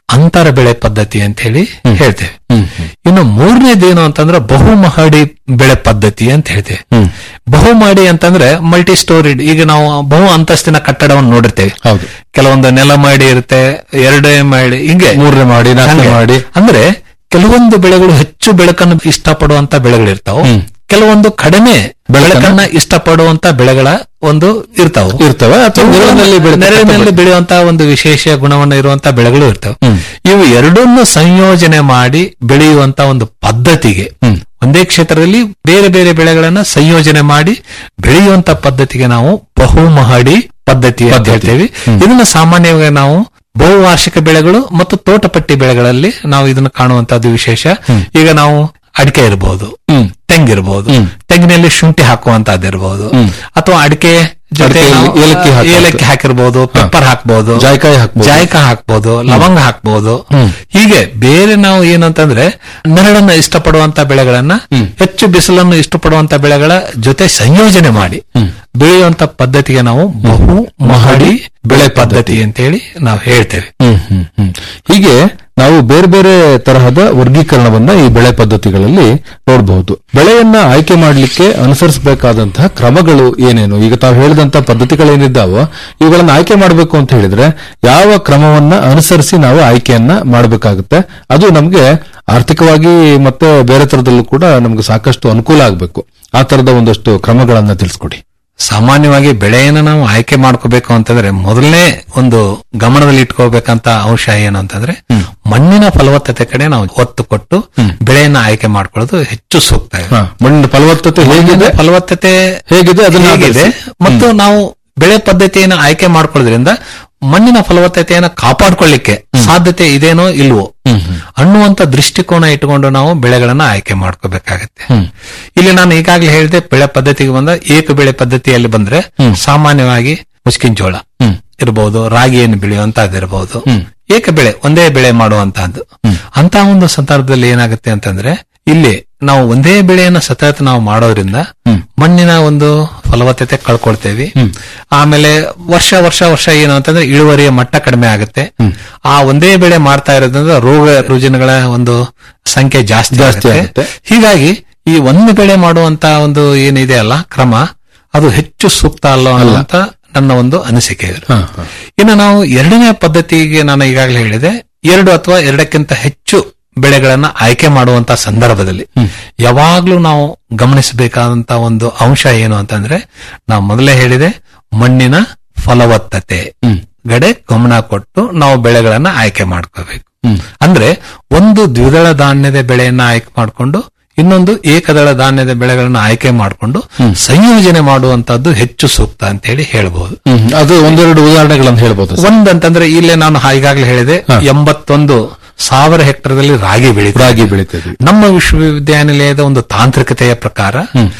ಅಂತರ ಬೆಳೆ ಪದ್ಧತಿ ಅಂತ ಹೇಳಿ ಹೇಳ್ತೇವೆ ಇನ್ನು ಮೂರನೇದೇನು ಅಂತಂದ್ರೆ ಬಹುಮಹಡಿ ಬೆಳೆ ಪದ್ಧತಿ ಅಂತ ಹೇಳ್ತೇವೆ ಬಹುಮಹಡಿ ಅಂತಂದ್ರೆ ಮಲ್ಟಿ ಸ್ಟೋರಿಡ್ ಈಗ ನಾವು ಬಹು ಅಂತಸ್ತಿನ ಕಟ್ಟಡವನ್ನು ನೋಡಿರ್ತೇವೆ ಹೌದು. ಕೆಲವೊಂದು ನೆಲ ಮಾಡಿ ಇರುತ್ತೆ ಎರಡೇ ಮಾಡಿ ಹಿಂಗೆ ಮೂರನೇ ಮಾಡಿ, ನಾಲ್ಕನೇ ಹಂಗೆ. ಮಾಡಿ. ಅಂದ್ರೆ ಕೆಲವೊಂದು ಬೆಳೆಗಳು ಹೆಚ್ಚು ಬೆಳಕನ್ನು ಇಷ್ಟಪಡುವಂತ ಬೆಳೆಗಳಿರ್ತಾವ ಕೆಲವೊಂದು ಕಡಿಮೆ ಬೆಳಕನ್ನ ಇಷ್ಟಪಡುವಂತ ಬೆಳೆಗಳ ಒಂದು ಇರ್ತಾವ ಇರ್ತವೆ ಅಥವಾ ನೆರಳಿನಲ್ಲಿ ಬೆಳೀತಕ್ಕಂಥ ನೆರಳಿನಲ್ಲಿ ಬೆಳೆ. ಬೆಳೆಯುವಂತಹ ಒಂದು ವಿಶೇಷ ಗುಣವನ್ನು ಇರುವಂತ ಬೆಳೆಗಳು ಇರ್ತವೆ ಇವು ಎರಡನ್ನು ಸಂಯೋಜನೆ ಮಾಡಿ ಬೆಳೆಯುವಂತ ಒಂದು ಪದ್ಧತಿಗೆ ಒಂದೇ ಕ್ಷೇತ್ರದಲ್ಲಿ ಬೇರೆ ಬೇರೆ ಬೆಳೆಗಳನ್ನ ಸಂಯೋಜನೆ ಮಾಡಿ ಬೆಳೆಯುವಂತ ಪದ್ಧತಿಗೆ ನಾವು ಬಹುಮಹಡಿ ಪದ್ಧತಿ ಅಂತ ಪದ್ಧತಿ. ಹೇಳ್ತೇವೆ ಇದನ್ನ ಸಾಮಾನ್ಯವಾಗಿ ನಾವು ಬಹುವಾರ್ಷಿಕ ಬೆಳೆಗಳು ಮತ್ತು ತೋಟಪಟ್ಟಿ ಬೆಳೆಗಳಲ್ಲಿ ನಾವು ಇದನ್ನು ಕಾಣುವಂತದ್ದು ವಿಶೇಷ ಈಗ ನಾವು ಅಡಿಕೆ ಇರಬಹುದು ತೆಂಗಿರಬಹುದು ತೆಂಗಿನಲ್ಲಿ ಶುಂಠಿ ಹಾಕುವಂತಹದ್ದಿರಬಹುದು ಅಥವಾ ಅಡಿಕೆ ಜೊತೆ ಅಡಿಕೆಯಲ್ಲಿ ನಾವು, ಏಲಕ್ಕಿ ಹಾಕುವಂಥದ್ದು. ಏಲಕ್ಕಿ ಹಾಕಿರ್ಬೋದು ಪೆಪ್ಪರ್ ಹಾಕ್ಬಹುದು ಜಾಯ್ಕಾಯಿ ಹಾಕ್ಬೋದು. ಜಾಯ್ಕ ಹಾಕ್ಬೋದು ಲವಂಗ ಹಾಕ್ಬಹುದು ಹೀಗೆ ಬೇರೆ ನಾವು ಏನಂತಂದ್ರೆ ನೆರಳನ್ನ ಇಷ್ಟಪಡುವಂತ ಬೆಳೆಗಳನ್ನ ಹೆಚ್ಚು ಬಿಸಿಲನ್ನು ಇಷ್ಟಪಡುವಂತ ಬೆಳೆಗಳ ಜೊತೆ ಸಂಯೋಜನೆ ಮಾಡಿ ಬೆಳೆಯುವಂತ ಪದ್ಧತಿಗೆ ನಾವು ಬಹು ಮಹಡಿ ಬೆಳೆ ಪದ್ಧತಿ ಅಂತೇಳಿ ನಾವು ಹೇಳ್ತೇವೆ ಹ್ಮ್ ಹ್ಮ್ ಹ್ಮ್ ಹೀಗೆ ನಾವು ಬೇರೆ ಬೇರೆ ತರಹದ ವರ್ಗೀಕರಣವನ್ನ ಈ ಬೆಳೆ ಪದ್ಧತಿಗಳಲ್ಲಿ ನೋಡಬಹುದು ಬೆಳೆಯನ್ನ ಆಯ್ಕೆ ಮಾಡಲಿಕ್ಕೆ ಅನುಸರಿಸಬೇಕಾದಂತಹ ಕ್ರಮಗಳು ಏನೇನು ಈಗ ತಾವು ಹೇಳಿದಂತ ಪದ್ಧತಿಗಳೇನಿದ್ದಾವೋ ಇವುಗಳನ್ನ ಆಯ್ಕೆ ಮಾಡಬೇಕು ಅಂತ ಹೇಳಿದ್ರೆ ಯಾವ ಕ್ರಮವನ್ನ ಅನುಸರಿಸಿ ನಾವು ಆಯ್ಕೆಯನ್ನ ಮಾಡಬೇಕಾಗುತ್ತೆ ಅದು ನಮ್ಗೆ ಆರ್ಥಿಕವಾಗಿ ಮತ್ತೆ ಬೇರೆ ತರದಲ್ಲೂ ಕೂಡ ನಮ್ಗೆ ಸಾಕಷ್ಟು ಅನುಕೂಲ ಆಗಬೇಕು ಆ ತರದ ಒಂದಷ್ಟು ಕ್ರಮಗಳನ್ನ ತಿಳಿಸ್ಕೊಡಿ ಸಾಮಾನ್ಯವಾಗಿ ಬೆಳೆಯನ್ನು ನಾವು ಆಯ್ಕೆ ಮಾಡ್ಕೋಬೇಕು ಅಂತಂದ್ರೆ ಮೊದಲನೇ ಒಂದು ಗಮನದಲ್ಲಿ ಇಟ್ಕೋಬೇಕಂತ ಅಂಶ ಏನು ಅಂತಂದ್ರೆ ಮಣ್ಣಿನ ಫಲವತ್ತತೆ ಕಡೆ ನಾವು ಒತ್ತು ಕೊಟ್ಟು ಬೆಳೆಯನ್ನ ಆಯ್ಕೆ ಮಾಡ್ಕೊಳ್ಳೋದು ಹೆಚ್ಚು ಸೂಕ್ತ ಇದೆ. ಹಾ, ಮಣ್ಣಿನ ಫಲವತ್ತತೆ ಮಣ್ಣಿನ ಹೇಗಿದೆ ಫಲವತ್ತತೆ ಹೇಗಿದೆ ಅದನ್ನ ಹೇಗಿದೆ ಆಧರಿಸಿ. ಮತ್ತು ನಾವು ಬೆಳೆ ಪದ್ಧತಿಯನ್ನು ಆಯ್ಕೆ ಮಾಡ್ಕೊಳ್ಳೋದ್ರಿಂದ ಮಣ್ಣಿನ ಫಲವತ್ತತೆಯನ್ನು ಕಾಪಾಡ್ಕೊಳ್ಳಿಕ್ಕೆ ಸಾಧ್ಯತೆ ಇದೇನೋ ಇಲ್ವೋ ಅನ್ನುವಂತ ದೃಷ್ಟಿಕೋನ ಇಟ್ಟುಕೊಂಡು ನಾವು ಬೆಳೆಗಳನ್ನ ಆಯ್ಕೆ ಮಾಡ್ಕೋಬೇಕಾಗತ್ತೆ ಇಲ್ಲಿ ನಾನು ಈಗಾಗಲೇ ಹೇಳಿದೆ ಬೆಳೆ ಪದ್ಧತಿಗೆ ಬಂದ ಏಕ ಬೆಳೆ ಪದ್ಧತಿಯಲ್ಲಿ ಬಂದ್ರೆ ಸಾಮಾನ್ಯವಾಗಿ ಮುಸ್ಕಿನ ಜೋಳ ಇರಬಹುದು ರಾಗಿಯನ್ನು ಬೆಳೆಯುವಂತಹದ್ದಿರಬಹುದು ಏಕ ಬೆಳೆ ಒಂದೇ ಬೆಳೆ ಮಾಡುವಂತಹದ್ದು ಅಂತ ಒಂದು ಸಂದರ್ಭದಲ್ಲಿ ಏನಾಗುತ್ತೆ ಅಂತಂದ್ರೆ ಇಲ್ಲಿ ನಾವು ಒಂದೇ ಬೆಳೆಯನ್ನ ಸತತ ನಾವು ಮಾಡೋದ್ರಿಂದ ಮಣ್ಣಿನ ಒಂದು ಫಲವತ್ತತೆ ಕಳ್ಕೊಳ್ತೇವೆ ಆಮೇಲೆ ವರ್ಷ ವರ್ಷ ವರ್ಷ ಏನು ಅಂತಂದ್ರೆ ಇಳುವರಿಯ ಮಟ್ಟ ಕಡಿಮೆ ಆಗುತ್ತೆ ಆ ಒಂದೇ ಬೆಳೆ ಮಾಡ್ತಾ ಇರೋದ್ರಿಂದ ರೋಗ ರುಜಿನಗಳ ಒಂದು ಸಂಖ್ಯೆ ಜಾಸ್ತಿ ಜಾಸ್ತಿ ಆಗುತ್ತೆ ಆಗುತ್ತೆ. ಹೀಗಾಗಿ ಈ ಒಂದು ಬೆಳೆ ಮಾಡುವಂತ ಒಂದು ಏನಿದೆ ಅಲ್ಲ ಕ್ರಮ ಅದು ಹೆಚ್ಚು ಸೂಕ್ತ ಅಲ್ಲ ಅನ್ನುವಂತ ನನ್ನ ಒಂದು ಅನಿಸಿಕೆ ಇದೆ ಹಾ, ಹಾ. ಇನ್ನು ನಾವು ಎರಡನೇ ಪದ್ಧತಿಗೆ ನಾನು ಈಗಾಗಲೇ ಹೇಳಿದೆ ಎರಡು ಅಥವಾ ಎರಡಕ್ಕಿಂತ ಹೆಚ್ಚು ಬೆಳೆಗಳನ್ನ ಆಯ್ಕೆ ಮಾಡುವಂತ ಸಂದರ್ಭದಲ್ಲಿ ಯಾವಾಗ್ಲೂ ನಾವು ಗಮನಿಸಬೇಕಾದಂತ ಒಂದು ಅಂಶ ಏನು ಅಂತಂದ್ರೆ ನಾವು ಮೊದಲೇ ಹೇಳಿದೆ ಮಣ್ಣಿನ ಫಲವತ್ತತೆ ಗಡೆ ಗಮನ ಕೊಟ್ಟು ನಾವು ಬೆಳೆಗಳನ್ನ ಆಯ್ಕೆ ಮಾಡ್ಕೋಬೇಕು ಅಂದ್ರೆ ಒಂದು ದ್ವಿದಳ ಧಾನ್ಯದ ಬೆಳೆಯನ್ನ ಆಯ್ಕೆ ಮಾಡಿಕೊಂಡು ಇನ್ನೊಂದು ಏಕದಳ ಧಾನ್ಯದ ಬೆಳೆಗಳನ್ನ ಆಯ್ಕೆ ಮಾಡಿಕೊಂಡು ಸಂಯೋಜನೆ ಮಾಡುವಂತದ್ದು ಹೆಚ್ಚು ಸೂಕ್ತ ಅಂತ ಹೇಳಿ ಹೇಳ್ಬಹುದು ಹ್ಮ್. ಅದು ಒಂದೆರಡು ಉದಾಹರಣೆಗಳನ್ನು ಹೇಳ್ಬೋದು ಸರ್. ಒಂದಂತಂದ್ರೆ ಇಲ್ಲೇ ನಾನು ಈಗಾಗಲೇ ಹೇಳಿದೆ ಎಂಬತ್ತೊಂದು ಸಾವಿರ ಹೆಕ್ಟರ್ದಲ್ಲಿ ರಾಗಿ ಬೆಳೀತಾರೆ ರಾಗಿ ಬೆಳಿತೀವಿ ನಮ್ಮ ವಿಶ್ವವಿದ್ಯಾನಿಲಯದ ಒಂದು ತಾಂತ್ರಿಕತೆಯ ಪ್ರಕಾರ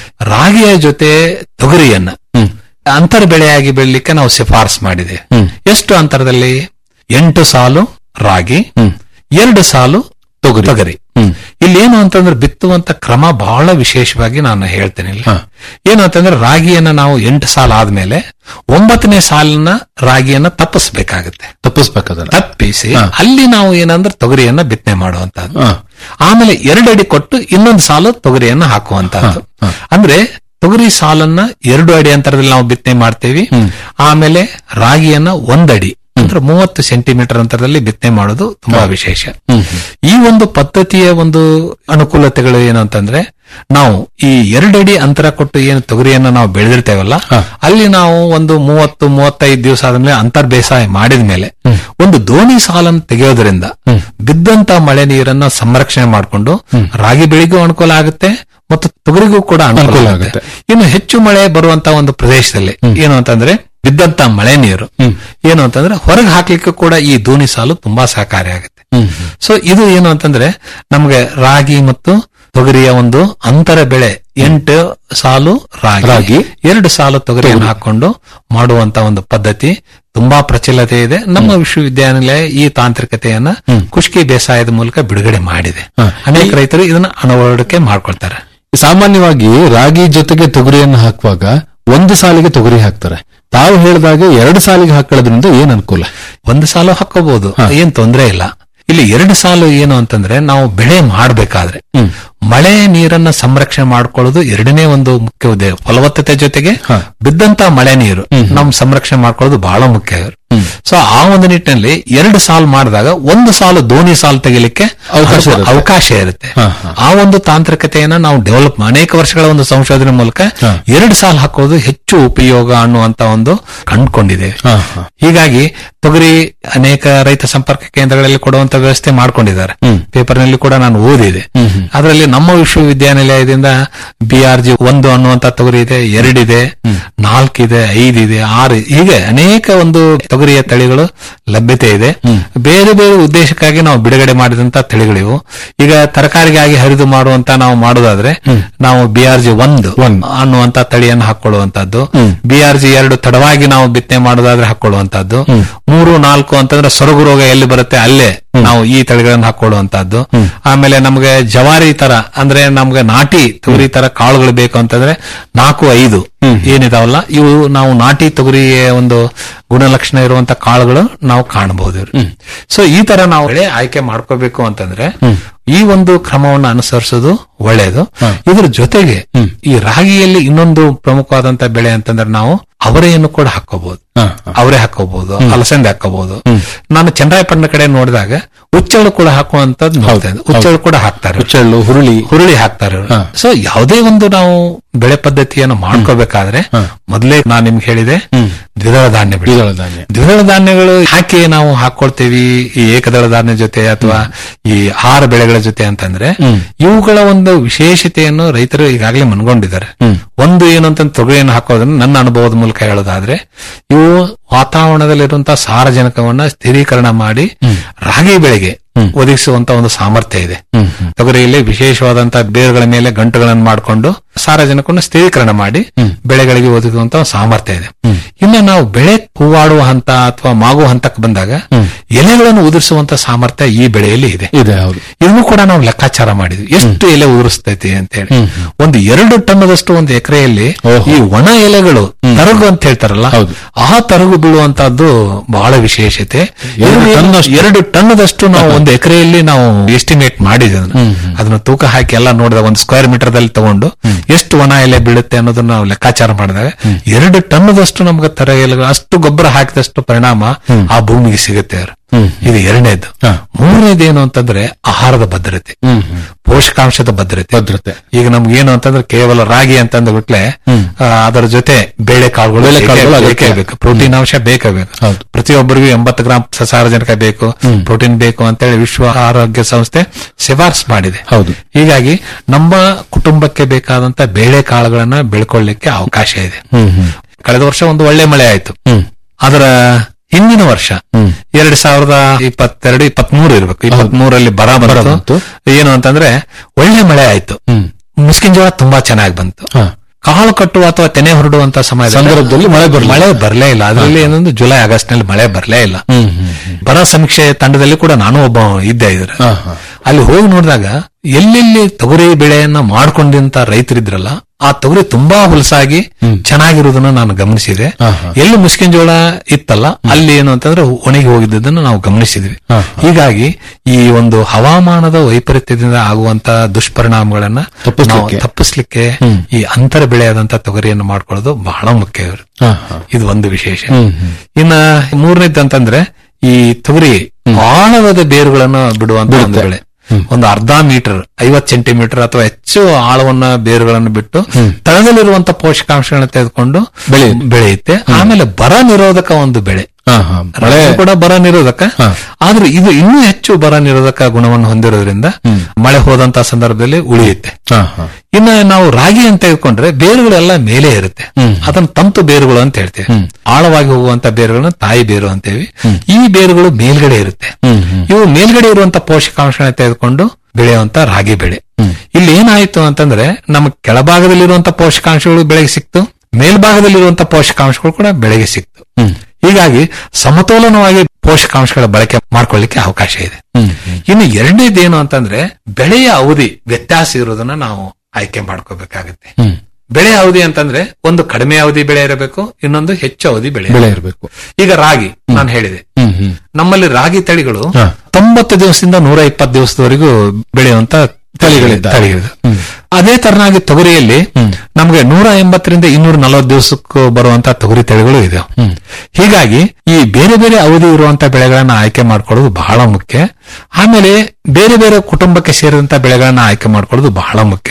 ರಾಗಿಯ ಜೊತೆ ತೊಗರಿಯನ್ನ ಅಂತರ ಬೆಳೆಯಾಗಿ ಬೆಳಿಲಿಕ್ಕೆ ನಾವು ಶಿಫಾರಸ್ ಮಾಡಿದೆ ಎಷ್ಟು ಅಂತರದಲ್ಲಿ ಎಂಟು ಸಾಲು ರಾಗಿ ಎರಡು ಸಾಲು ತೊಗರಿ ತೊಗರಿ ಇಲ್ಲಿ ಏನು ಅಂತಂದ್ರೆ ಬಿತ್ತುವಂತ ಕ್ರಮ ಬಹಳ ವಿಶೇಷವಾಗಿ ನಾನು ಹೇಳ್ತೇನೆ ಇಲ್ಲಿ ಏನು ಅಂತಂದ್ರೆ ರಾಗಿಯನ್ನ ನಾವು ಎಂಟು ಸಾಲ ಆದ್ಮೇಲೆ ಒಂಬತ್ತನೇ ಸಾಲಿನ ರಾಗಿಯನ್ನ ತಪ್ಪಿಸ್ಬೇಕಾಗತ್ತೆ ತಪ್ಪಿಸ್ಬೇಕದನ್ನ ತಪ್ಪಿಸಿ ಅಲ್ಲಿ ನಾವು ಏನಂದ್ರೆ ತೊಗರಿಯನ್ನ ಬಿತ್ತನೆ ಮಾಡುವಂತಹದ್ದು ಹಾ. ಆಮೇಲೆ ಎರಡು ಅಡಿ ಕೊಟ್ಟು ಇನ್ನೊಂದು ಸಾಲು ತೊಗರಿಯನ್ನ ಹಾಕುವಂತಹದ್ದು ಅಂದ್ರೆ ತೊಗರಿ ಸಾಲನ್ನ ಎರಡು ಅಡಿ ಅಂತರದಲ್ಲಿ ನಾವು ಬಿತ್ತನೆ ಮಾಡ್ತೇವೆ ಆಮೇಲೆ ರಾಗಿಯನ್ನ ಒಂದಡಿ ಅಂದ್ರೆ ಮೂವತ್ತು ಸೆಂಟಿಮೀಟರ್ ಅಂತರದಲ್ಲಿ ಬಿತ್ತನೆ ಮಾಡೋದು ತುಂಬಾ ವಿಶೇಷ ಈ ಒಂದು ಪದ್ಧತಿಯ ಒಂದು ಅನುಕೂಲತೆಗಳು ಏನು ಅಂತಂದ್ರೆ ನಾವು ಈ ಎರಡಡಿ ಅಂತರ ಕೊಟ್ಟು ಏನು ತೊಗರಿಯನ್ನ ನಾವು ಬೆಳೆದಿರ್ತೇವಲ್ಲ ಅಲ್ಲಿ ನಾವು ಒಂದು ಮೂವತ್ತು ಮೂವತ್ತೈದು ದಿವಸ ಆದ್ಮೇಲೆ ಅಂತರ್ ಬೇಸಾಯ ಮಾಡಿದ ಮೇಲೆ ಒಂದು ದೋಣಿ ಸಾಲನ್ನು ತೆಗೆಯೋದ್ರಿಂದ ಬಿದ್ದಂತ ಮಳೆ ನೀರನ್ನ ಸಂರಕ್ಷಣೆ ಮಾಡಿಕೊಂಡು ರಾಗಿ ಬೆಳೆಗೂ ಅನುಕೂಲ ಆಗುತ್ತೆ ಮತ್ತು ತೊಗರಿಗೂ ಕೂಡ ಅನುಕೂಲ ಅನುಕೂಲ ಆಗುತ್ತೆ ಇನ್ನು ಹೆಚ್ಚು ಮಳೆ ಬರುವಂತ ಒಂದು ಪ್ರದೇಶದಲ್ಲಿ ಏನು ಅಂತಂದ್ರೆ ಬಿದ್ದಂತ ಮಳೆ ನೀರು ಏನು ಅಂತಂದ್ರೆ ಹೊರಗೆ ಹಾಕ್ಲಿಕ್ಕೆ ಕೂಡ ಈ ದೋಣಿ ಸಾಲು ತುಂಬಾ ಸಹಕಾರಿಯಾಗುತ್ತೆ ಸೊ ಇದು ಏನು ಅಂತಂದ್ರೆ ನಮ್ಗೆ ರಾಗಿ ಮತ್ತು ತೊಗರಿಯ ಒಂದು ಅಂತರ ಬೆಳೆ ಎಂಟು ಸಾಲು ರಾಗಿ ರಾಗಿ. ಎರಡು ಸಾಲು ತೊಗರಿಯನ್ನು ಹಾಕೊಂಡು ಮಾಡುವಂತ ಒಂದು ಪದ್ಧತಿ ತುಂಬಾ ಪ್ರಚಲಿತ ಇದೆ ನಮ್ಮ ವಿಶ್ವವಿದ್ಯಾನಿಲಯ ಈ ತಾಂತ್ರಿಕತೆಯನ್ನ ಖುಷ್ಕಿ ಬೇಸಾಯದ ಮೂಲಕ ಬಿಡುಗಡೆ ಮಾಡಿದೆ ಅನೇಕ ರೈತರು ಇದನ್ನ ಅಳವಡಿಕೆ ಮಾಡ್ಕೊಳ್ತಾರೆ ಸಾಮಾನ್ಯವಾಗಿ ರಾಗಿ ಜೊತೆಗೆ ತೊಗರಿಯನ್ನು ಹಾಕುವಾಗ ಒಂದು ಸಾಲಿಗೆ ತೊಗರಿ ಹಾಕ್ತಾರೆ ತಾವು ಹೇಳಿದಾಗೆ ಎರಡು ಸಾಲಿಗೆ ಹಾಕೊಳ್ಳೋದ್ರಿಂದ ಏನ್ ಅನುಕೂಲ ಒಂದು ಸಾಲು ಹಾಕೋಬಹುದು ಏನ್ ತೊಂದ್ರೆ ಇಲ್ಲ ಇಲ್ಲಿ ಎರಡು ಸಾಲು ಏನು ಅಂತಂದ್ರೆ ನಾವು ಬೆಳೆ ಮಾಡಬೇಕಾದ್ರೆ ಮಳೆ ನೀರನ್ನ ಸಂರಕ್ಷಣೆ ಮಾಡ್ಕೊಳ್ಳೋದು ಎರಡನೇ ಒಂದು ಮುಖ್ಯ ಉದ್ದೇಶ ಫಲವತ್ತತೆ ಜೊತೆಗೆ ಬಿದ್ದಂತ ಮಳೆ ನೀರು ನಾವು ಸಂರಕ್ಷಣೆ ಮಾಡ್ಕೊಳ್ಳೋದು ಬಹಳ ಮುಖ್ಯ ಸೊ ಆ ಒಂದು ನಿಟ್ಟಿನಲ್ಲಿ ಎರಡು ಸಾಲು ಮಾಡಿದಾಗ ಒಂದು ಸಾಲು ದೋಣಿ ಸಾಲು ತೆಗಿಲಿಕ್ಕೆ ಅವಕಾಶ ಅಲ್ಪ- ಇರುತ್ತೆ. ಅವಕಾಶ ಇರುತ್ತೆ ಹಾ, ಹಾ. ಆ ಒಂದು ತಾಂತ್ರಿಕತೆಯನ್ನ ನಾವು ಡೆವಲಪ್ ಅನೇಕ ವರ್ಷಗಳ ಒಂದು ಸಂಶೋಧನೆ ಮೂಲಕ ಹಾ. ಎರಡು ಸಾಲು ಹಾಕೋದು ಹೆಚ್ಚು ಉಪಯೋಗ ಅನ್ನುವಂತ ಒಂದು ಕಂಡುಕೊಂಡಿದ್ದೇವೆ ಹಾ, ಹಾ. ಹೀಗಾಗಿ ತೊಗರಿ ಅನೇಕ ರೈತ ಸಂಪರ್ಕ ಕೇಂದ್ರಗಳಲ್ಲಿ ಕೊಡುವಂತ ವ್ಯವಸ್ಥೆ ಮಾಡ್ಕೊಂಡಿದ್ದಾರೆ ಪೇಪರ್ ನಲ್ಲಿ ಕೂಡ ನಾನು ಓದಿದೆ ಅದರಲ್ಲಿ ನಮ್ಮ ವಿಶ್ವವಿದ್ಯಾನಿಲಯದಿಂದ ಬಿ ಆರ್ ಜಿ ಒಂದು ಅನ್ನುವಂತ ತೊಗರಿ ಇದೆ ಎರಡಿದೆ ನಾಲ್ಕಿದೆ ಐದಿದೆ ಆರು ಹೀಗೆ ಅನೇಕ ಒಂದು ತೊಗರಿಯ ತಳಿಗಳು ಲಭ್ಯತೆ ಇದೆ ಬೇರೆ ಬೇರೆ ಉದ್ದೇಶಕ್ಕಾಗಿ ನಾವು ಬಿಡುಗಡೆ ಮಾಡಿದಂತ ತಳಿಗಳಿವು ಈಗ ತರಕಾರಿಗಾಗಿ ಹರಿದು ಮಾಡುವಂತ ನಾವು ಮಾಡೋದಾದ್ರೆ ನಾವು ಬಿ ಆರ್ ಜಿ ಒಂದು ಅನ್ನುವಂತ ತಳಿಯನ್ನು ಹಾಕೊಳ್ಳುವಂತದ್ದು ಬಿ ಆರ್ ಜಿ ಎರಡು ತಡವಾಗಿ ನಾವು ಬಿತ್ತನೆ ಮಾಡೋದಾದ್ರೆ ಹಾಕೊಳ್ಳುವಂತದ್ದು ಮೂರು ನಾಲ್ಕು ಅಂತಂದ್ರೆ ಸೊರಗು ರೋಗ ಎಲ್ಲಿ ಬರುತ್ತೆ ಅಲ್ಲೇ ನಾವು ಈ ತಳಿಗಳನ್ನು ಹಾಕೊಳ್ಳುವಂತದ್ದು ಆಮೇಲೆ ನಮಗೆ ಜವಾರಿ ತರ ಅಂದ್ರೆ ನಮ್ಗೆ ನಾಟಿ ತೊಗರಿ ತರ ಕಾಳುಗಳು ಬೇಕು ಅಂತಂದ್ರೆ ನಾಲ್ಕು ಐದು ಏನಿದಾವಲ್ಲ ಇವು ನಾವು ನಾಟಿ ತೊಗರಿಯ ಒಂದು ಗುಣಲಕ್ಷಣ ಇರುವಂತ ಕಾಳುಗಳು ನಾವು ಕಾಣಬಹುದು ಸೊ ಈ ತರ ನಾವು ಬೆಳೆ ಆಯ್ಕೆ ಮಾಡ್ಕೋಬೇಕು ಅಂತಂದ್ರೆ ಈ ಒಂದು ಕ್ರಮವನ್ನು ಅನುಸರಿಸೋದು ಒಳ್ಳೆಯದು ಇದ್ರ ಜೊತೆಗೆ ಈ ರಾಗಿಯಲ್ಲಿ ಇನ್ನೊಂದು ಪ್ರಮುಖವಾದಂತ ಬೆಳೆ ಅಂತಂದ್ರೆ ನಾವು ಅವರೆಯನ್ನು ಕೂಡ ಹಾಕೋಬಹುದು ಅವರೇ ಹಾಕೋಬಹುದು ಅಲಸಂದೆ ಹಾಕೋಬಹುದು ನಾನು ಚಂದ್ರಾಯಪಟ್ಟಣ ಕಡೆ ನೋಡಿದಾಗ ಉಚ್ಚಳು ಕೂಡ ಹಾಕುವಂತದ್ದು ನೋಡ್ತಾ ಇದ್ದೆ. ಉಚ್ಚಳು ಕೂಡ ಹಾಕ್ತಾರೆ ಹುಚ್ಚೆಳ್ಳು ಹುರುಳಿ ಹುರುಳಿ ಹಾಕ್ತಾರೆ ಸೊ ಯಾವುದೇ ಒಂದು ನಾವು ಬೆಳೆ ಪದ್ಧತಿಯನ್ನು ಮಾಡ್ಕೋಬೇಕಾದ್ರೆ ಮೊದಲೇ ನಾನು ನಿಮ್ಗೆ ಹೇಳಿದೆ ದ್ವಿದಳ ಧಾನ್ಯ ಬೆಳೆ ದ್ವಿದಳ ಧಾನ್ಯ. ದ್ವಿದಳ ಧಾನ್ಯಗಳು ಯಾಕೆ ನಾವು ಹಾಕೊಳ್ತೇವಿ ಈ ಏಕದಳ ಧಾನ್ಯ ಜೊತೆ ಅಥವಾ ಈ ಆಹಾರ ಬೆಳೆಗಳ ಜೊತೆ ಅಂತಂದ್ರೆ ಇವುಗಳ ಒಂದು ವಿಶೇಷತೆಯನ್ನು ರೈತರು ಈಗಾಗಲೇ ಮನ್ಕೊಂಡಿದ್ದಾರೆ ಒಂದು ಏನು ಅಂತ ತೊಗರಿಯನ್ನು ಹಾಕೋದನ್ನ ನನ್ನ ಅನುಭವದ ಮೂಲಕ ಹೇಳೋದಾದ್ರೆ ಇವು ವಾತಾವರಣದಲ್ಲಿರುವಂತಹ ಸಾರಜನಕವನ್ನ ಸ್ಥಿರೀಕರಣ ಮಾಡಿ ರಾಗಿ ಬೆಳೆಗೆ ಒದಗಿಸುವಂತ ಒಂದು ಸಾಮರ್ಥ್ಯ ಇದೆ ತೊಗರಿಯಲ್ಲಿ ವಿಶೇಷವಾದಂತಹ ಬೇರುಗಳ ಮೇಲೆ ಗಂಟುಗಳನ್ನು ಮಾಡಿಕೊಂಡು ಸಾರಜನಕವನ್ನು ಸ್ಥಿರೀಕರಣ ಮಾಡಿ ಬೆಳೆಗಳಿಗೆ ಒದಗುವಂತ ಒಂದು ಸಾಮರ್ಥ್ಯ ಇದೆ ಇನ್ನು ನಾವು ಬೆಳೆ ಹೂವಾಡುವ ಹಂತ ಅಥವಾ ಮಾಗುವ ಹಂತಕ್ಕೆ ಬಂದಾಗ ಎಲೆಗಳನ್ನು ಉದುರಿಸುವಂತ ಸಾಮರ್ಥ್ಯ ಈ ಬೆಳೆಯಲ್ಲಿ ಇದೆ ಇದೆ ಹೌದು ಇದನ್ನು ಕೂಡ ನಾವು ಲೆಕ್ಕಾಚಾರ ಮಾಡಿದ್ವಿ ಎಷ್ಟು ಎಲೆ ಉದುರಿಸ್ತೈತಿ ಅಂತ ಹೇಳಿ ಒಂದು ಎರಡು ಟನ್ನದಷ್ಟು ಒಂದು ಎಕರೆಯಲ್ಲಿ ಈ ಒಣ ಎಲೆಗಳು ತರಗು ಅಂತ ಹೇಳ್ತಾರಲ್ಲ ಹೌದು. ಆ ತರಗು ಬೀಳುವಂತಹದ್ದು ಬಹಳ ವಿಶೇಷತೆ ಎರಡು ಇದು ಟನ್ನಷ್ಟು. ಎರಡು ಟನ್ನದಷ್ಟು ನಾವು ಒಂದು ಎಕರೆಯಲ್ಲಿ ನಾವು ಎಸ್ಟಿಮೇಟ್ ಮಾಡಿದ್ವಿ ಅದನ್ನ ಅದನ್ನ ತೂಕ ಹಾಕಿ ಎಲ್ಲ ನೋಡಿದಾಗ ಒಂದು ಸ್ಕ್ವೇರ್ ಮೀಟರ್ ದಲ್ಲಿ ತಗೊಂಡು ಎಷ್ಟು ಒಣ ಎಲೆ ಬೀಳುತ್ತೆ ಅನ್ನೋದನ್ನ ನಾವು ಲೆಕ್ಕಾಚಾರ ಮಾಡಿದಾಗ ಎರಡು ಟನ್ನದಷ್ಟು ನಮ್ಗೆ ತರ ಎಲೆಗಳು ಅಷ್ಟು ಗೊಬ್ಬರ ಹಾಕಿದಷ್ಟು ಪರಿಣಾಮ ಆ ಭೂಮಿಗೆ ಸಿಗುತ್ತೆ ಅವ್ರು. ಇದು ಎರಡನೇದು ಮೂರನೇದು ಏನು ಅಂತಂದ್ರೆ ಆಹಾರದ ಭದ್ರತೆ ಪೋಷಕಾಂಶದ ಭದ್ರತೆ ಭದ್ರತೆ. ಈಗ ನಮ್ಗೆ ಏನು ಅಂತಂದ್ರೆ ಕೇವಲ ರಾಗಿ ಅಂತಂದ ಬಿಟ್ಲೆ ಆ, ಅದರ ಜೊತೆ ಬೇಳೆ ಕಾಳುಗಳು ಬೇಳೆ ಕಾಳುಗಳು ಬೇಕೇ- ಅಗತ್ಯ. ಬೇಕೇ ಬೇಕು ಪ್ರೋಟೀನ್ ಅಂಶ ಬೇಕೇ ಬೇಕು ಹೌದು. ಪ್ರತಿಯೊಬ್ಬರಿಗೂ ಎಂಬತ್ತು ಗ್ರಾಂ ಸಾರಜನಕ ಬೇಕು ಪ್ರೋಟೀನ್ ಬೇಕು ಅಂತೇಳಿ ವಿಶ್ವ ಆರೋಗ್ಯ ಸಂಸ್ಥೆ ಶಿಫಾರಸ್ ಮಾಡಿದೆ ಹೌದು. ಹೀಗಾಗಿ ನಮ್ಮ ಕುಟುಂಬಕ್ಕೆ ಬೇಕಾದಂತ ಬೇಳೆ ಕಾಳುಗಳನ್ನ ಬೆಳ್ಕೊಳ್ಳಿಕ್ಕೆ ಅವಕಾಶ ಇದೆ ಕಳೆದ ವರ್ಷ ಒಂದು ಒಳ್ಳೆ ಮಳೆ ಆಯ್ತು ಅದರ ಹಿಂದಿನ ವರ್ಷ ಎರಡ್ ಸಾವಿರದ ಇಪ್ಪತ್ತೆರಡು ಇಪ್ಪತ್ಮೂರು ಇರ್ಬೇಕು ಇಪ್ಪತ್ಮೂರಲ್ಲಿ ಬರ ಬಂತು. ಬಂತು ಏನು ಅಂತಂದ್ರೆ ಒಳ್ಳೆ ಮಳೆ ಆಯ್ತು ಮುಸ್ಕಿನ್ ಜೋಳ ತುಂಬಾ ಚೆನ್ನಾಗಿ ಬಂತು ಹಾ. ಕಾಳು ಕಟ್ಟುವ ಅಥವಾ ತೆನೆ ಹೊರಡುವಂತ ಸಮಯ ಸಂದರ್ಭದಲ್ಲಿ ಮಳೆ ಬರ್ಲಿಲ್ಲ. ಮಳೆ ಬರಲೇ ಇಲ್ಲ ಅದರಲ್ಲಿ ಏನಂದ್ರೆ ಜುಲೈ ಆಗಸ್ಟ್ ನಲ್ಲಿ ಮಳೆ ಬರಲೇ ಇಲ್ಲ ಬರ ಸಮೀಕ್ಷೆ ತಂಡದಲ್ಲಿ ಕೂಡ ನಾನು ಒಬ್ಬ ಇದ್ದೆ ಇದ್ರ ಹಾ, ಹಾ. ಅಲ್ಲಿ ಹೋಗಿ ನೋಡಿದಾಗ ಎಲ್ಲೆಲ್ಲಿ ತೊಗರಿ ಬೆಳೆಯನ್ನ ಮಾಡ್ಕೊಂಡಿಂತ ರೈತರಿದ್ರಲ್ಲ ಆ ತೊಗರಿ ತುಂಬಾ ಹುಲಸಾಗಿ ಚೆನ್ನಾಗಿರುವುದನ್ನ ನಾನು ಗಮನಿಸಿದೆ ಹಾ, ಹಾ. ಎಲ್ಲಿ ಮುಸ್ಕಿನ್ ಜೋಳ ಇತ್ತಲ್ಲ ಅಲ್ಲಿ ಏನು ಅಂತಂದ್ರೆ ಒಣಗಿ ಹೋಗಿದ್ದನ್ನು ನಾವು ಗಮನಿಸಿದ್ವಿ ಹಾ, ಹೀಗಾಗಿ ಈ ಒಂದು ಹವಾಮಾನದ ವೈಪರೀತ್ಯದಿಂದ ಆಗುವಂತ ದುಷ್ಪರಿಣಾಮಗಳನ್ನ ತಪ್ಪಿಸ್ಲಿಕ್ಕೆ. ನಾವು ತಪ್ಪಿಸ್ಲಿಕ್ಕೆ ಈ ಅಂತರ ಬೆಳೆಯಾದಂತ ತೊಗರಿಯನ್ನು ಮಾಡ್ಕೊಳ್ಳೋದು ಬಹಳ ಮುಖ್ಯ ಇವರು ಹಾ, ಹಾ. ಇದು ಒಂದು ವಿಶೇಷ ಹ್ಮ್, ಹ್ಮ್. ಇನ್ನ ಮೂರನೇದ್ದು ಅಂತಂದ್ರೆ ಈ ತೊಗರಿ ಆಳವಾದ ಬೇರುಗಳನ್ನು ಬಿಡುವಂತ ಒಂದು ಬೆಳೆ ಒಂದು ಅರ್ಧ ಮೀಟರ್ ಐವತ್ ಸೆಂಟಿಮೀಟರ್ ಅಥವಾ ಹೆಚ್ಚು ಆಳವನ್ನ ಬೇರುಗಳನ್ನು ಬಿಟ್ಟು ತಳದಲ್ಲಿರುವಂತ ಪೋಷಕಾಂಶಗಳನ್ನ ತೆಗೆದುಕೊಂಡು ಬೆಳೆ- ಬೆಳೆಯುತ್ತೆ ಆಮೇಲೆ ಬರ ನಿರೋಧಕ ಒಂದು ಬೆಳೆ ಹಾ, ಹಾ. ಮಳೆ ಮಳೆ ಕೂಡ ಬರ ನಿರೋಧಕ ಹಾ. ಆದ್ರೆ ಇದು ಇನ್ನೂ ಹೆಚ್ಚು ಬರ ನಿರೋಧಕ ಗುಣವನ್ನು ಹೊಂದಿರೋದ್ರಿಂದ ಮಳೆ ಹೋದಂತ ಸಂದರ್ಭದಲ್ಲಿ ಉಳಿಯುತ್ತೆ ಹಾ, ಹಾ. ಇನ್ನು ನಾವು ರಾಗಿ ಅಂತ ತೆಗೆದುಕೊಂಡ್ರೆ ಬೇರುಗಳೆಲ್ಲ ಮೇಲೆ ಇರುತ್ತೆ ಅದನ್ನ ತಂತು ಬೇರುಗಳು ಅಂತ ಹೇಳ್ತೇವೆ ಆಳವಾಗಿ ಹೋಗುವಂತ ಬೇರುಗಳನ್ನ ತಾಯಿ ಬೇರು ಅಂತೇವಿ ಈ ಬೇರುಗಳು ಮೇಲ್ಗಡೆ ಇರುತ್ತೆ ಇವು ಮೇಲ್ಗಡೆ ಇರುವಂತ ಪೋಷಕಾಂಶಗಳನ್ನ ತೆಗೆದುಕೊಂಡು ಬೆಳೆಯುವಂತ ರಾಗಿ ಬೆಳೆ ಇಲ್ಲಿ ಏನಾಯ್ತು ಅಂತಂದ್ರೆ ನಮ್ಮ ಕೆಳಭಾಗದಲ್ಲಿರುವಂತ ಪೋಷಕಾಂಶಗಳು ಬೆಳೆಗೆ ಸಿಕ್ತು ಮೇಲ್ಭಾಗದಲ್ಲಿರುವಂತ ಪೋಷಕಾಂಶಗಳು ಕೂಡ ಬೆಳೆಗೆ ಸಿಕ್ತು ಹೀಗಾಗಿ ಸಮತೋಲನವಾಗಿ ಪೋಷಕಾಂಶಗಳ ಬಳಕೆ ಮಾಡ್ಕೊಳ್ಳಿಕ್ಕೆ ಅವಕಾಶ ಇದೆ ಇನ್ನು ಎರಡನೇದೇನು ಅಂತಂದ್ರೆ ಬೆಳೆಯ ಅವಧಿ ವ್ಯತ್ಯಾಸ ಇರೋದನ್ನ ನಾವು ಆಯ್ಕೆ ಮಾಡ್ಕೋಬೇಕಾಗುತ್ತೆ ಬೆಳೆ ಅವಧಿ ಅಂತಂದ್ರೆ ಒಂದು ಕಡಿಮೆ ಅವಧಿ ಬೆಳೆ ಇರಬೇಕು ಇನ್ನೊಂದು ಹೆಚ್ಚು ಅವಧಿ ಬೆಳೆ ಬೆಳೆ ಇರಬೇಕು. ಇರಬೇಕು ಈಗ ರಾಗಿ ನಾನು ಹೇಳಿದೆ ಹ್ಮ್ ಹ್ಮ್ ನಮ್ಮಲ್ಲಿ ರಾಗಿ ತಳಿಗಳು ಹಾ. ತೊಂಬತ್ತು ದಿವಸದಿಂದ ನೂರ ಇಪ್ಪತ್ತು ದಿವಸದವರೆಗೂ ಬೆಳೆಯುವಂತ ತಳಿಗಳಿದ್ದಾವೆ. ತಳಿಗಳಿದೆ ಅದೇ ತರನಾಗಿ ತೊಗರಿಯಲ್ಲಿ ನಮಗೆ ನೂರ ಎಂಬತ್ತರಿಂದ ಇನ್ನೂರ ನಲವತ್ತು ದಿವಸಕ್ಕೂ ಬರುವಂತ ತೊಗರಿ ತಳಿಗಳು ಇದೆ ಹೀಗಾಗಿ ಈ ಬೇರೆ ಬೇರೆ ಅವಧಿ ಇರುವಂತ ಬೆಳೆಗಳನ್ನ ಆಯ್ಕೆ ಮಾಡ್ಕೊಳ್ಳೋದು ಬಹಳ ಮುಖ್ಯ ಆಮೇಲೆ ಬೇರೆ ಬೇರೆ ಕುಟುಂಬಕ್ಕೆ ಸೇರಿದಂತ ಬೆಳೆಗಳನ್ನ ಆಯ್ಕೆ ಮಾಡ್ಕೊಳ್ಳೋದು ಬಹಳ ಮುಖ್ಯ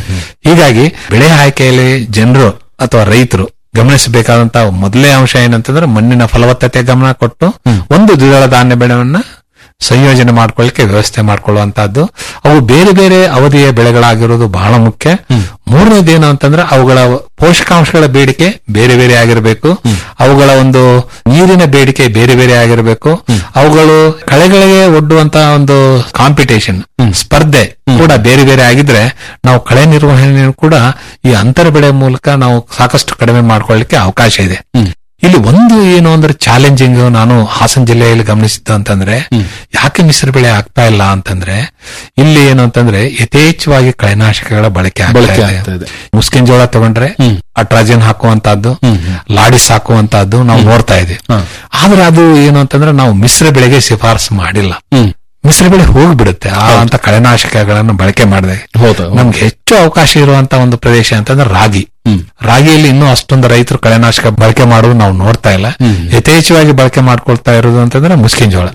ಹೀಗಾಗಿ ಬೆಳೆ ಆಯ್ಕೆಯಲ್ಲಿ ಜನರು ಅಥವಾ ರೈತರು ಗಮನಿಸಬೇಕಾದಂತ ಮೊದಲನೇ ಅಂಶ ಏನಂತಂದ್ರೆ ಮಣ್ಣಿನ ಫಲವತ್ತತೆ ಗಮನ ಕೊಟ್ಟು ಒಂದು ದ್ವಿದಳ ಧಾನ್ಯ ಬೆಳೆವನ್ನ ಸಂಯೋಜನೆ ಮಾಡ್ಕೊಳ್ಳಿಕ್ಕೆ ವ್ಯವಸ್ಥೆ ಮಾಡ್ಕೊಳ್ಳುವಂತಹದ್ದು ಅವು ಬೇರೆ ಬೇರೆ ಅವಧಿಯ ಬೆಳೆಗಳಾಗಿರೋದು ಬಹಳ ಮುಖ್ಯ ಮೂರನೇದೇನು ಅಂತಂದ್ರೆ ಅವುಗಳ ಪೋಷಕಾಂಶಗಳ ಬೇಡಿಕೆ ಬೇರೆ ಬೇರೆ ಆಗಿರಬೇಕು ಅವುಗಳ ಒಂದು ನೀರಿನ ಬೇಡಿಕೆ ಬೇರೆ ಬೇರೆ ಆಗಿರಬೇಕು ಅವುಗಳು ಕಳೆಗಳಿಗೆ ಒಡ್ಡುವಂತ ಒಂದು ಕಾಂಪಿಟೇಷನ್ ಸ್ಪರ್ಧೆ ಕೂಡ ಬೇರೆ ಬೇರೆ ಆಗಿದ್ರೆ ನಾವು ಕಳೆ ನಿರ್ವಹಣೆಯನ್ನು ಕೂಡ ಈ ಅಂತರ ಬೆಳೆ ಮೂಲಕ ನಾವು ಸಾಕಷ್ಟು ಕಡಿಮೆ ಮಾಡ್ಕೊಳ್ಳಿಕ್ಕೆ ಅವಕಾಶ ಇದೆ ಇಲ್ಲಿ ಒಂದು ಏನು ಅಂದ್ರೆ ಚಾಲೆಂಜಿಂಗ್ ನಾನು ಹಾಸನ ಜಿಲ್ಲೆಯಲ್ಲಿ ಗಮನಿಸಿದ್ದು ಅಂತಂದ್ರೆ ಯಾಕೆ ಮಿಶ್ರ ಬೆಳೆ ಆಗ್ತಾ ಇಲ್ಲ ಅಂತಂದ್ರೆ ಇಲ್ಲಿ ಏನು ಅಂತಂದ್ರೆ ಯಥೇಚ್ಛವಾಗಿ ಕಳೆನಾಶಕಗಳ ಬಳಕೆ ಆಗ್ತಾ ಬಳಕೆ ಇದೆ. ಆಗ್ತಾ ಇದೆ. ಮುಸ್ಕಿನ್ ಜೋಳ ತಗೊಂಡ್ರೆ ಅಟ್ರಾಜಿನ್ ಹಾಕುವಂತಹದ್ದು ಲಾಡಿಸ್ ಹಾಕುವಂತಹದ್ದು ನಾವು ನೋಡ್ತಾ ಇದ್ದೀವಿ ಹಾ. ಆದ್ರೆ ಅದು ಏನು ಅಂತಂದ್ರೆ ನಾವು ಮಿಶ್ರ ಬೆಳೆಗೆ ಶಿಫಾರಸು ಮಾಡಿಲ್ಲ ಹ್ಮ್ ಮಿಶ್ರ ಬೆಳೆ ಹೋಗ್ಬಿಡುತ್ತೆ ಆ ಅಂತ ಕಳೆನಾಶಕಗಳನ್ನು ಬಳಕೆ ಮಾಡಿದಾಗ ಹೌದಾ ನಮ್ಗೆ ಹೆಚ್ಚು ಅವಕಾಶ ಇರುವಂತ ಒಂದು ಪ್ರದೇಶ ಅಂತಂದ್ರೆ ರಾಗಿ ರಾಗಿಯಲ್ಲಿ ಇನ್ನೂ ಅಷ್ಟೊಂದು ರೈತರು ಕಳೆನಾಶಕ ಬಳಕೆ ಮಾಡೋದು ನಾವು ನೋಡ್ತಾ ಇಲ್ಲ ಯಥೇಚ್ಛವಾಗಿ ಬಳಕೆ ಮಾಡ್ಕೊಳ್ತಾ ಇರೋದು ಅಂತಂದ್ರೆ ಮುಸ್ಕಿನ್ ಜೋಳ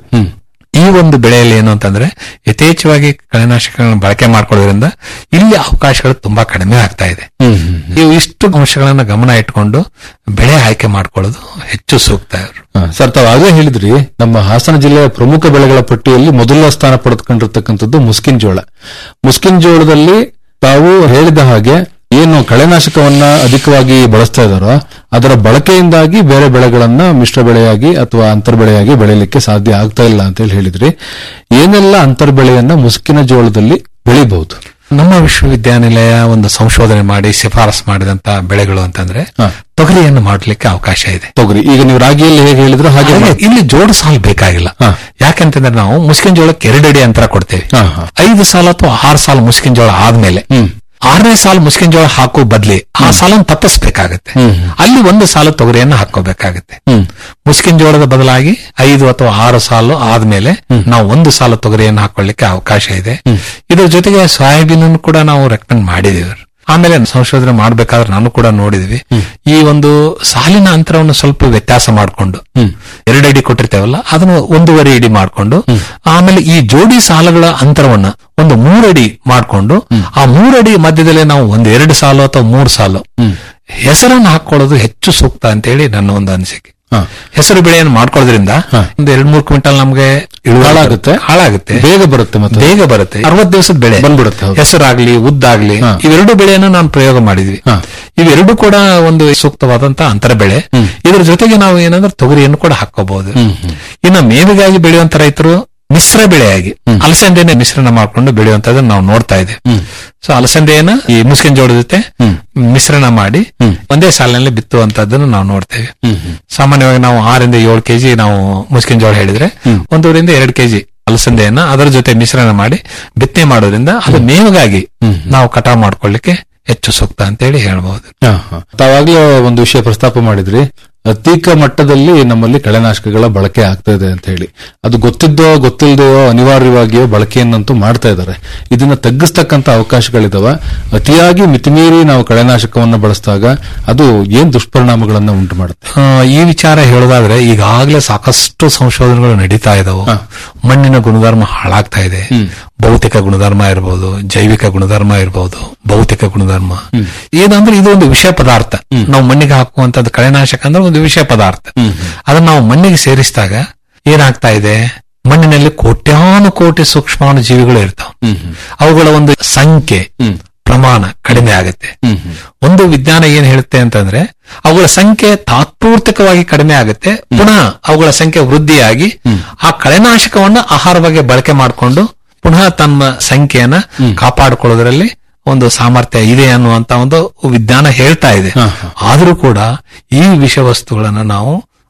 ಈ ಒಂದು ಬೆಳೆಯಲ್ಲಿ ಏನು ಅಂತಂದ್ರೆ ಯಥೇಚ್ಛವಾಗಿ ಕಳೆನಾಶಕಗಳನ್ನು ಬಳಕೆ ಮಾಡ್ಕೊಳ್ಳೋದ್ರಿಂದ ಇಲ್ಲಿ ಅವಕಾಶಗಳು ತುಂಬಾ ಕಡಿಮೆ ಆಗ್ತಾ ಇದೆ ಇವು ಇಷ್ಟು ಅಂಶಗಳನ್ನ ಗಮನ ಇಟ್ಕೊಂಡು ಬೆಳೆ ಆಯ್ಕೆ ಮಾಡ್ಕೊಳ್ಳೋದು ಹೆಚ್ಚು ಸೂಕ್ತ ಇವರು ಹಾ, ಸರ್ ತಾವು ಆಗಲೇ ಹೇಳಿದ್ರಿ ನಮ್ಮ ಹಾಸನ ಜಿಲ್ಲೆಯ ಪ್ರಮುಖ ಬೆಳೆಗಳ ಪಟ್ಟಿಯಲ್ಲಿ ಮೊದಲ ಸ್ಥಾನ ಪಡೆದುಕೊಂಡಿರ್ತಕ್ಕಂಥದ್ದು ಮುಸ್ಕಿನ್ ಜೋಳ ಮುಸ್ಕಿನ್ ಜೋಳದಲ್ಲಿ ತಾವು ಹೇಳಿದ ಹಾಗೆ ಏನು ಕಳೆನಾಶಕವನ್ನ ಅಧಿಕವಾಗಿ ಬಳಸ್ತಾ ಇದಾರೋ ಅದರ ಬಳಕೆಯಿಂದಾಗಿ ಬೇರೆ ಬೆಳೆಗಳನ್ನ ಮಿಶ್ರ ಬೆಳೆಯಾಗಿ ಅಥವಾ ಅಂತರ್ ಬೆಳೆಯಾಗಿ ಬೆಳೆಯಲಿಕ್ಕೆ ಸಾಧ್ಯ ಆಗ್ತಾ ಇಲ್ಲ ಅಂತ ಹೇಳಿ ಹೇಳಿದ್ರಿ ಏನೆಲ್ಲ ಅಂತರ್ ಬೆಳೆಯನ್ನ ಮುಸ್ಕಿನ ಜೋಳದಲ್ಲಿ ಬೆಳಿಬಹುದು ನಮ್ಮ ವಿಶ್ವವಿದ್ಯಾನಿಲಯ ಒಂದು ಸಂಶೋಧನೆ ಮಾಡಿ ಶಿಫಾರಸು ಮಾಡಿದಂತ ಬೆಳೆಗಳು ಅಂತಂದ್ರೆ ಹಾ. ತೊಗರಿಯನ್ನು ಮಾಡಲಿಕ್ಕೆ ಅವಕಾಶ ಇದೆ ತೊಗರಿ ಈಗ ನೀವು ರಾಗಿಯಲ್ಲಿ ಹೇಗೆ ಹೇಳಿದ್ರು ಹಾಗೆ ಹಾಗೆ ಇಲ್ಲಿ ಜೋಡು ಸಾಲು ಬೇಕಾಗಿಲ್ಲ ಹಾ. ಯಾಕಂತಂದ್ರೆ ನಾವು ಮುಸ್ಕಿನ್ ಜೋಳಕ್ಕೆ ಎರಡಡಿ ಅಂತರ ಕೊಡ್ತೇವೆ ಹಾ, ಹಾ. ಐದು ಸಾಲು ಅಥವಾ ಆರು ಸಾಲು ಮುಸ್ಕಿನ್ ಜೋಳ ಆದ್ಮೇಲೆ ಆರನೇ ಸಾಲು ಮುಸ್ಕಿನ್ ಜೋಳ ಹಾಕೋ ಬದ್ಲಿ ಆ ಸಾಲನ್ನು ತಪ್ಪಿಸ್ಬೇಕಾಗತ್ತೆ ಅಲ್ಲಿ ಒಂದು ಸಾಲು ತೊಗರಿಯನ್ನು ಹಾಕೋಬೇಕಾಗತ್ತೆ ಮುಸ್ಕಿನ್ ಜೋಳದ ಬದಲಾಗಿ ಐದು ಅಥವಾ ಆರು ಸಾಲು ಆದ್ಮೇಲೆ ನಾವು ಒಂದು ಸಾಲು ತೊಗರಿಯನ್ನು ಹಾಕೊಳ್ಳಿಕ್ಕೆ ಅವಕಾಶ ಇದೆ ಇದರ ಜೊತೆಗೆ ಸೋಯಾಬೀನ್ ಕೂಡ ನಾವು ರೆಕಮೆಂಡ್ ಮಾಡಿದೀವಿ ಆಮೇಲೆ ಸಂಶೋಧನೆ ಮಾಡ್ಬೇಕಾದ್ರೆ ನಾನು ಕೂಡ ನೋಡಿದ್ವಿ ಈ ಒಂದು ಸಾಲಿನ ಅಂತರವನ್ನು ಸ್ವಲ್ಪ ವ್ಯತ್ಯಾಸ ಮಾಡಿಕೊಂಡು ಎರಡು ಅಡಿ ಕೊಟ್ಟಿರ್ತೇವಲ್ಲ ಅದನ್ನು ಒಂದೂವರೆ ಅಡಿ ಮಾಡಿಕೊಂಡು ಆಮೇಲೆ ಈ ಜೋಡಿ ಸಾಲುಗಳ ಅಂತರವನ್ನ ಒಂದು ಮೂರಡಿ ಮಾಡಿಕೊಂಡು ಆ ಮೂರಡಿ ಮಧ್ಯದಲ್ಲಿ ನಾವು ಒಂದು ಎರಡು ಸಾಲು ಅಥವಾ ಮೂರು ಸಾಲು ಹೆಸರನ್ನು ಹಾಕೊಳ್ಳೋದು ಹೆಚ್ಚು ಸೂಕ್ತ ಅಂತೇಳಿ ನನ್ನ ಒಂದು ಅನಿಸಿಕೆ ಹಾ. ಹೆಸರು ಬೆಳೆಯನ್ನು ಮಾಡ್ಕೊಳ್ಳೋದ್ರಿಂದ ಒಂದು ಎರಡ್ ಮೂರು ಕ್ವಿಂಟಲ್ ನಮ್ಗೆ ಇಳುವರಿ ಹಾಳಾಗುತ್ತೆ. ಹಾಳಾಗುತ್ತೆ ಬೇಗ ಬರುತ್ತೆ ಮತ್ತೆ ಬೇಗ ಬರುತ್ತೆ ಅರವತ್ತು ದಿವಸದ ಬೆಳೆ ಬಂದ್ಬಿಡುತ್ತೆ, ಹೌದು. ಹೆಸರಾಗ್ಲಿ ಉದ್ದಾಗ್ಲಿ ಹಾ. ಇವೆರಡು ಬೆಳೆಯನ್ನು ನಾನು ಪ್ರಯೋಗ ಮಾಡಿದ್ವಿ ಹಾ. ಇವೆರಡು ಕೂಡ ಒಂದು ಸೂಕ್ತವಾದಂತ ಅಂತರ ಬೆಳೆ ಇದರ ಜೊತೆಗೆ ನಾವು ಏನಂದ್ರೆ ತೊಗರಿಯನ್ನು ಕೂಡ ಹಾಕೋಬಹುದು ಇನ್ನು ಮೇವಿಗಾಗಿ ಬೆಳೆಯುವಂತ ರೈತರು ಮಿಶ್ರ ಬೆಳೆಯಾಗಿ ಅಲಸಂದೆನೆ ಮಿಶ್ರಣ ಮಾಡ್ಕೊಂಡು ಬೆಳೆಯುವಂತದನ್ನ ನಾವು ನೋಡ್ತಾ ಇದ್ದೇವೆ ಸೊ ಅಲಸಂದೆಯನ್ನ ಈ ಮುಸ್ಕಿನ್ ಜೋಳದ ಜೊತೆ ಮಿಶ್ರಣ ಮಾಡಿ ಒಂದೇ ಸಾಲಿನಲ್ಲಿ ಬಿತ್ತುವಂತದ್ದನ್ನು ನಾವು ನೋಡ್ತೇವೆ ಸಾಮಾನ್ಯವಾಗಿ ನಾವು ಆರಿಂದ ಏಳು ಕೆಜಿ ನಾವು ಮುಸ್ಕಿನ್ ಜೋಳ ಹೇಳಿದ್ರೆ ಒಂದೂರಿಂದ ಎರಡು ಕೆಜಿ ಅಲಸಂದೆಯನ್ನ ಅದರ ಜೊತೆ ಮಿಶ್ರಣ ಮಾಡಿ ಬಿತ್ತನೆ ಮಾಡೋದ್ರಿಂದ ಅದು ಮೇವಿಗಾಗಿ ನಾವು ಕಟಾವ್ ಮಾಡ್ಕೊಳ್ಳಿಕ್ಕೆ ಹೆಚ್ಚು ಸೂಕ್ತ ಅಂತೇಳಿ ಹೇಳ್ಬಹುದು ಹಾ, ಹಾ. ತಾವಾಗ್ಲೇ ಒಂದು ವಿಷಯ ಪ್ರಸ್ತಾಪ ಮಾಡಿದ್ರಿ ಅತೀಕ ಮಟ್ಟದಲ್ಲಿ ನಮ್ಮಲ್ಲಿ ಕಳೆನಾಶಕಗಳ ಬಳಕೆ ಆಗ್ತಾ ಇದೆ ಅಂತ ಹೇಳಿ ಅದು ಗೊತ್ತಿದ್ದೋ ಗೊತ್ತಿಲ್ಲದೆಯೋ ಅನಿವಾರ್ಯವಾಗಿಯೋ ಬಳಕೆಯನ್ನಂತೂ ಮಾಡ್ತಾ ಇದ್ದಾರೆ ಇದನ್ನ ತಗ್ಗಿಸ್ತಕ್ಕಂತ ಅವಕಾಶಗಳಿದಾವ ಅತಿಯಾಗಿ ಮಿತಿಮೀರಿ ನಾವು ಕಳೆನಾಶಕವನ್ನ ಬಳಸಿದಾಗ ಅದು ಏನ್ ದುಷ್ಪರಿಣಾಮಗಳನ್ನ ಉಂಟು ಮಾಡುತ್ತೆ ಆ, ಈ ವಿಚಾರ ಹೇಳೋದಾದ್ರೆ ಈಗಾಗಲೇ ಸಾಕಷ್ಟು ಸಂಶೋಧನೆಗಳು ನಡೀತಾ ಇದಾವು ಮಣ್ಣಿನ ಗುಣಧರ್ಮ ಹಾಳಾಗ್ತಾ ಇದೆ ಭೌತಿಕ ಗುಣಧರ್ಮ ಇರಬಹುದು ಜೈವಿಕ ಗುಣಧರ್ಮ ಇರಬಹುದು ಭೌತಿಕ ಗುಣಧರ್ಮ ಏನಂದ್ರೆ ಇದು ಒಂದು ವಿಷ ಪದಾರ್ಥ ನಾವು ಮಣ್ಣಿಗೆ ಹಾಕುವಂತದ್ದು ಕಳೆನಾಶಕ ಅಂದ್ರೆ ಒಂದು ವಿಷ ಪದಾರ್ಥ ಅದನ್ನ ನಾವು ಮಣ್ಣಿಗೆ ಸೇರಿಸಿದಾಗ ಏನಾಗ್ತಾ ಇದೆ ಮಣ್ಣಿನಲ್ಲಿ ಕೋಟ್ಯಾನು ಕೋಟಿ ಸೂಕ್ಷ್ಮಾಣು ಜೀವಿಗಳು ಇರ್ತಾವೆ ಅವುಗಳ ಒಂದು ಸಂಖ್ಯೆ ಪ್ರಮಾಣ ಕಡಿಮೆ ಆಗುತ್ತೆ ಒಂದು ವಿಜ್ಞಾನ ಏನ್ ಹೇಳುತ್ತೆ ಅಂತಂದ್ರೆ ಅವುಗಳ ಸಂಖ್ಯೆ ತಾತ್ಪೂರ್ತಿಕವಾಗಿ ಕಡಿಮೆ ಆಗುತ್ತೆ ಪುನಃ ಅವುಗಳ ಸಂಖ್ಯೆ ವೃದ್ಧಿಯಾಗಿ ಆ ಕಳೆನಾಶಕವನ್ನ ಆಹಾರವಾಗಿ ಬಳಕೆ ಮಾಡಿಕೊಂಡು ಪುನಃ ತಮ್ಮ ಸಂಖ್ಯೆಯನ್ನ ಕಾಪಾಡಿಕೊಳ್ಳೋದ್ರಲ್ಲಿ ಒಂದು ಸಾಮರ್ಥ್ಯ ಇದೆ ಅನ್ನುವಂತ ಒಂದು ವಿಜ್ಞಾನ ಹೇಳ್ತಾ ಇದೆ ಆದ್ರೂ ಕೂಡ ಈ ವಿಷವಸ್ತುಗಳನ್ನ ನಾವು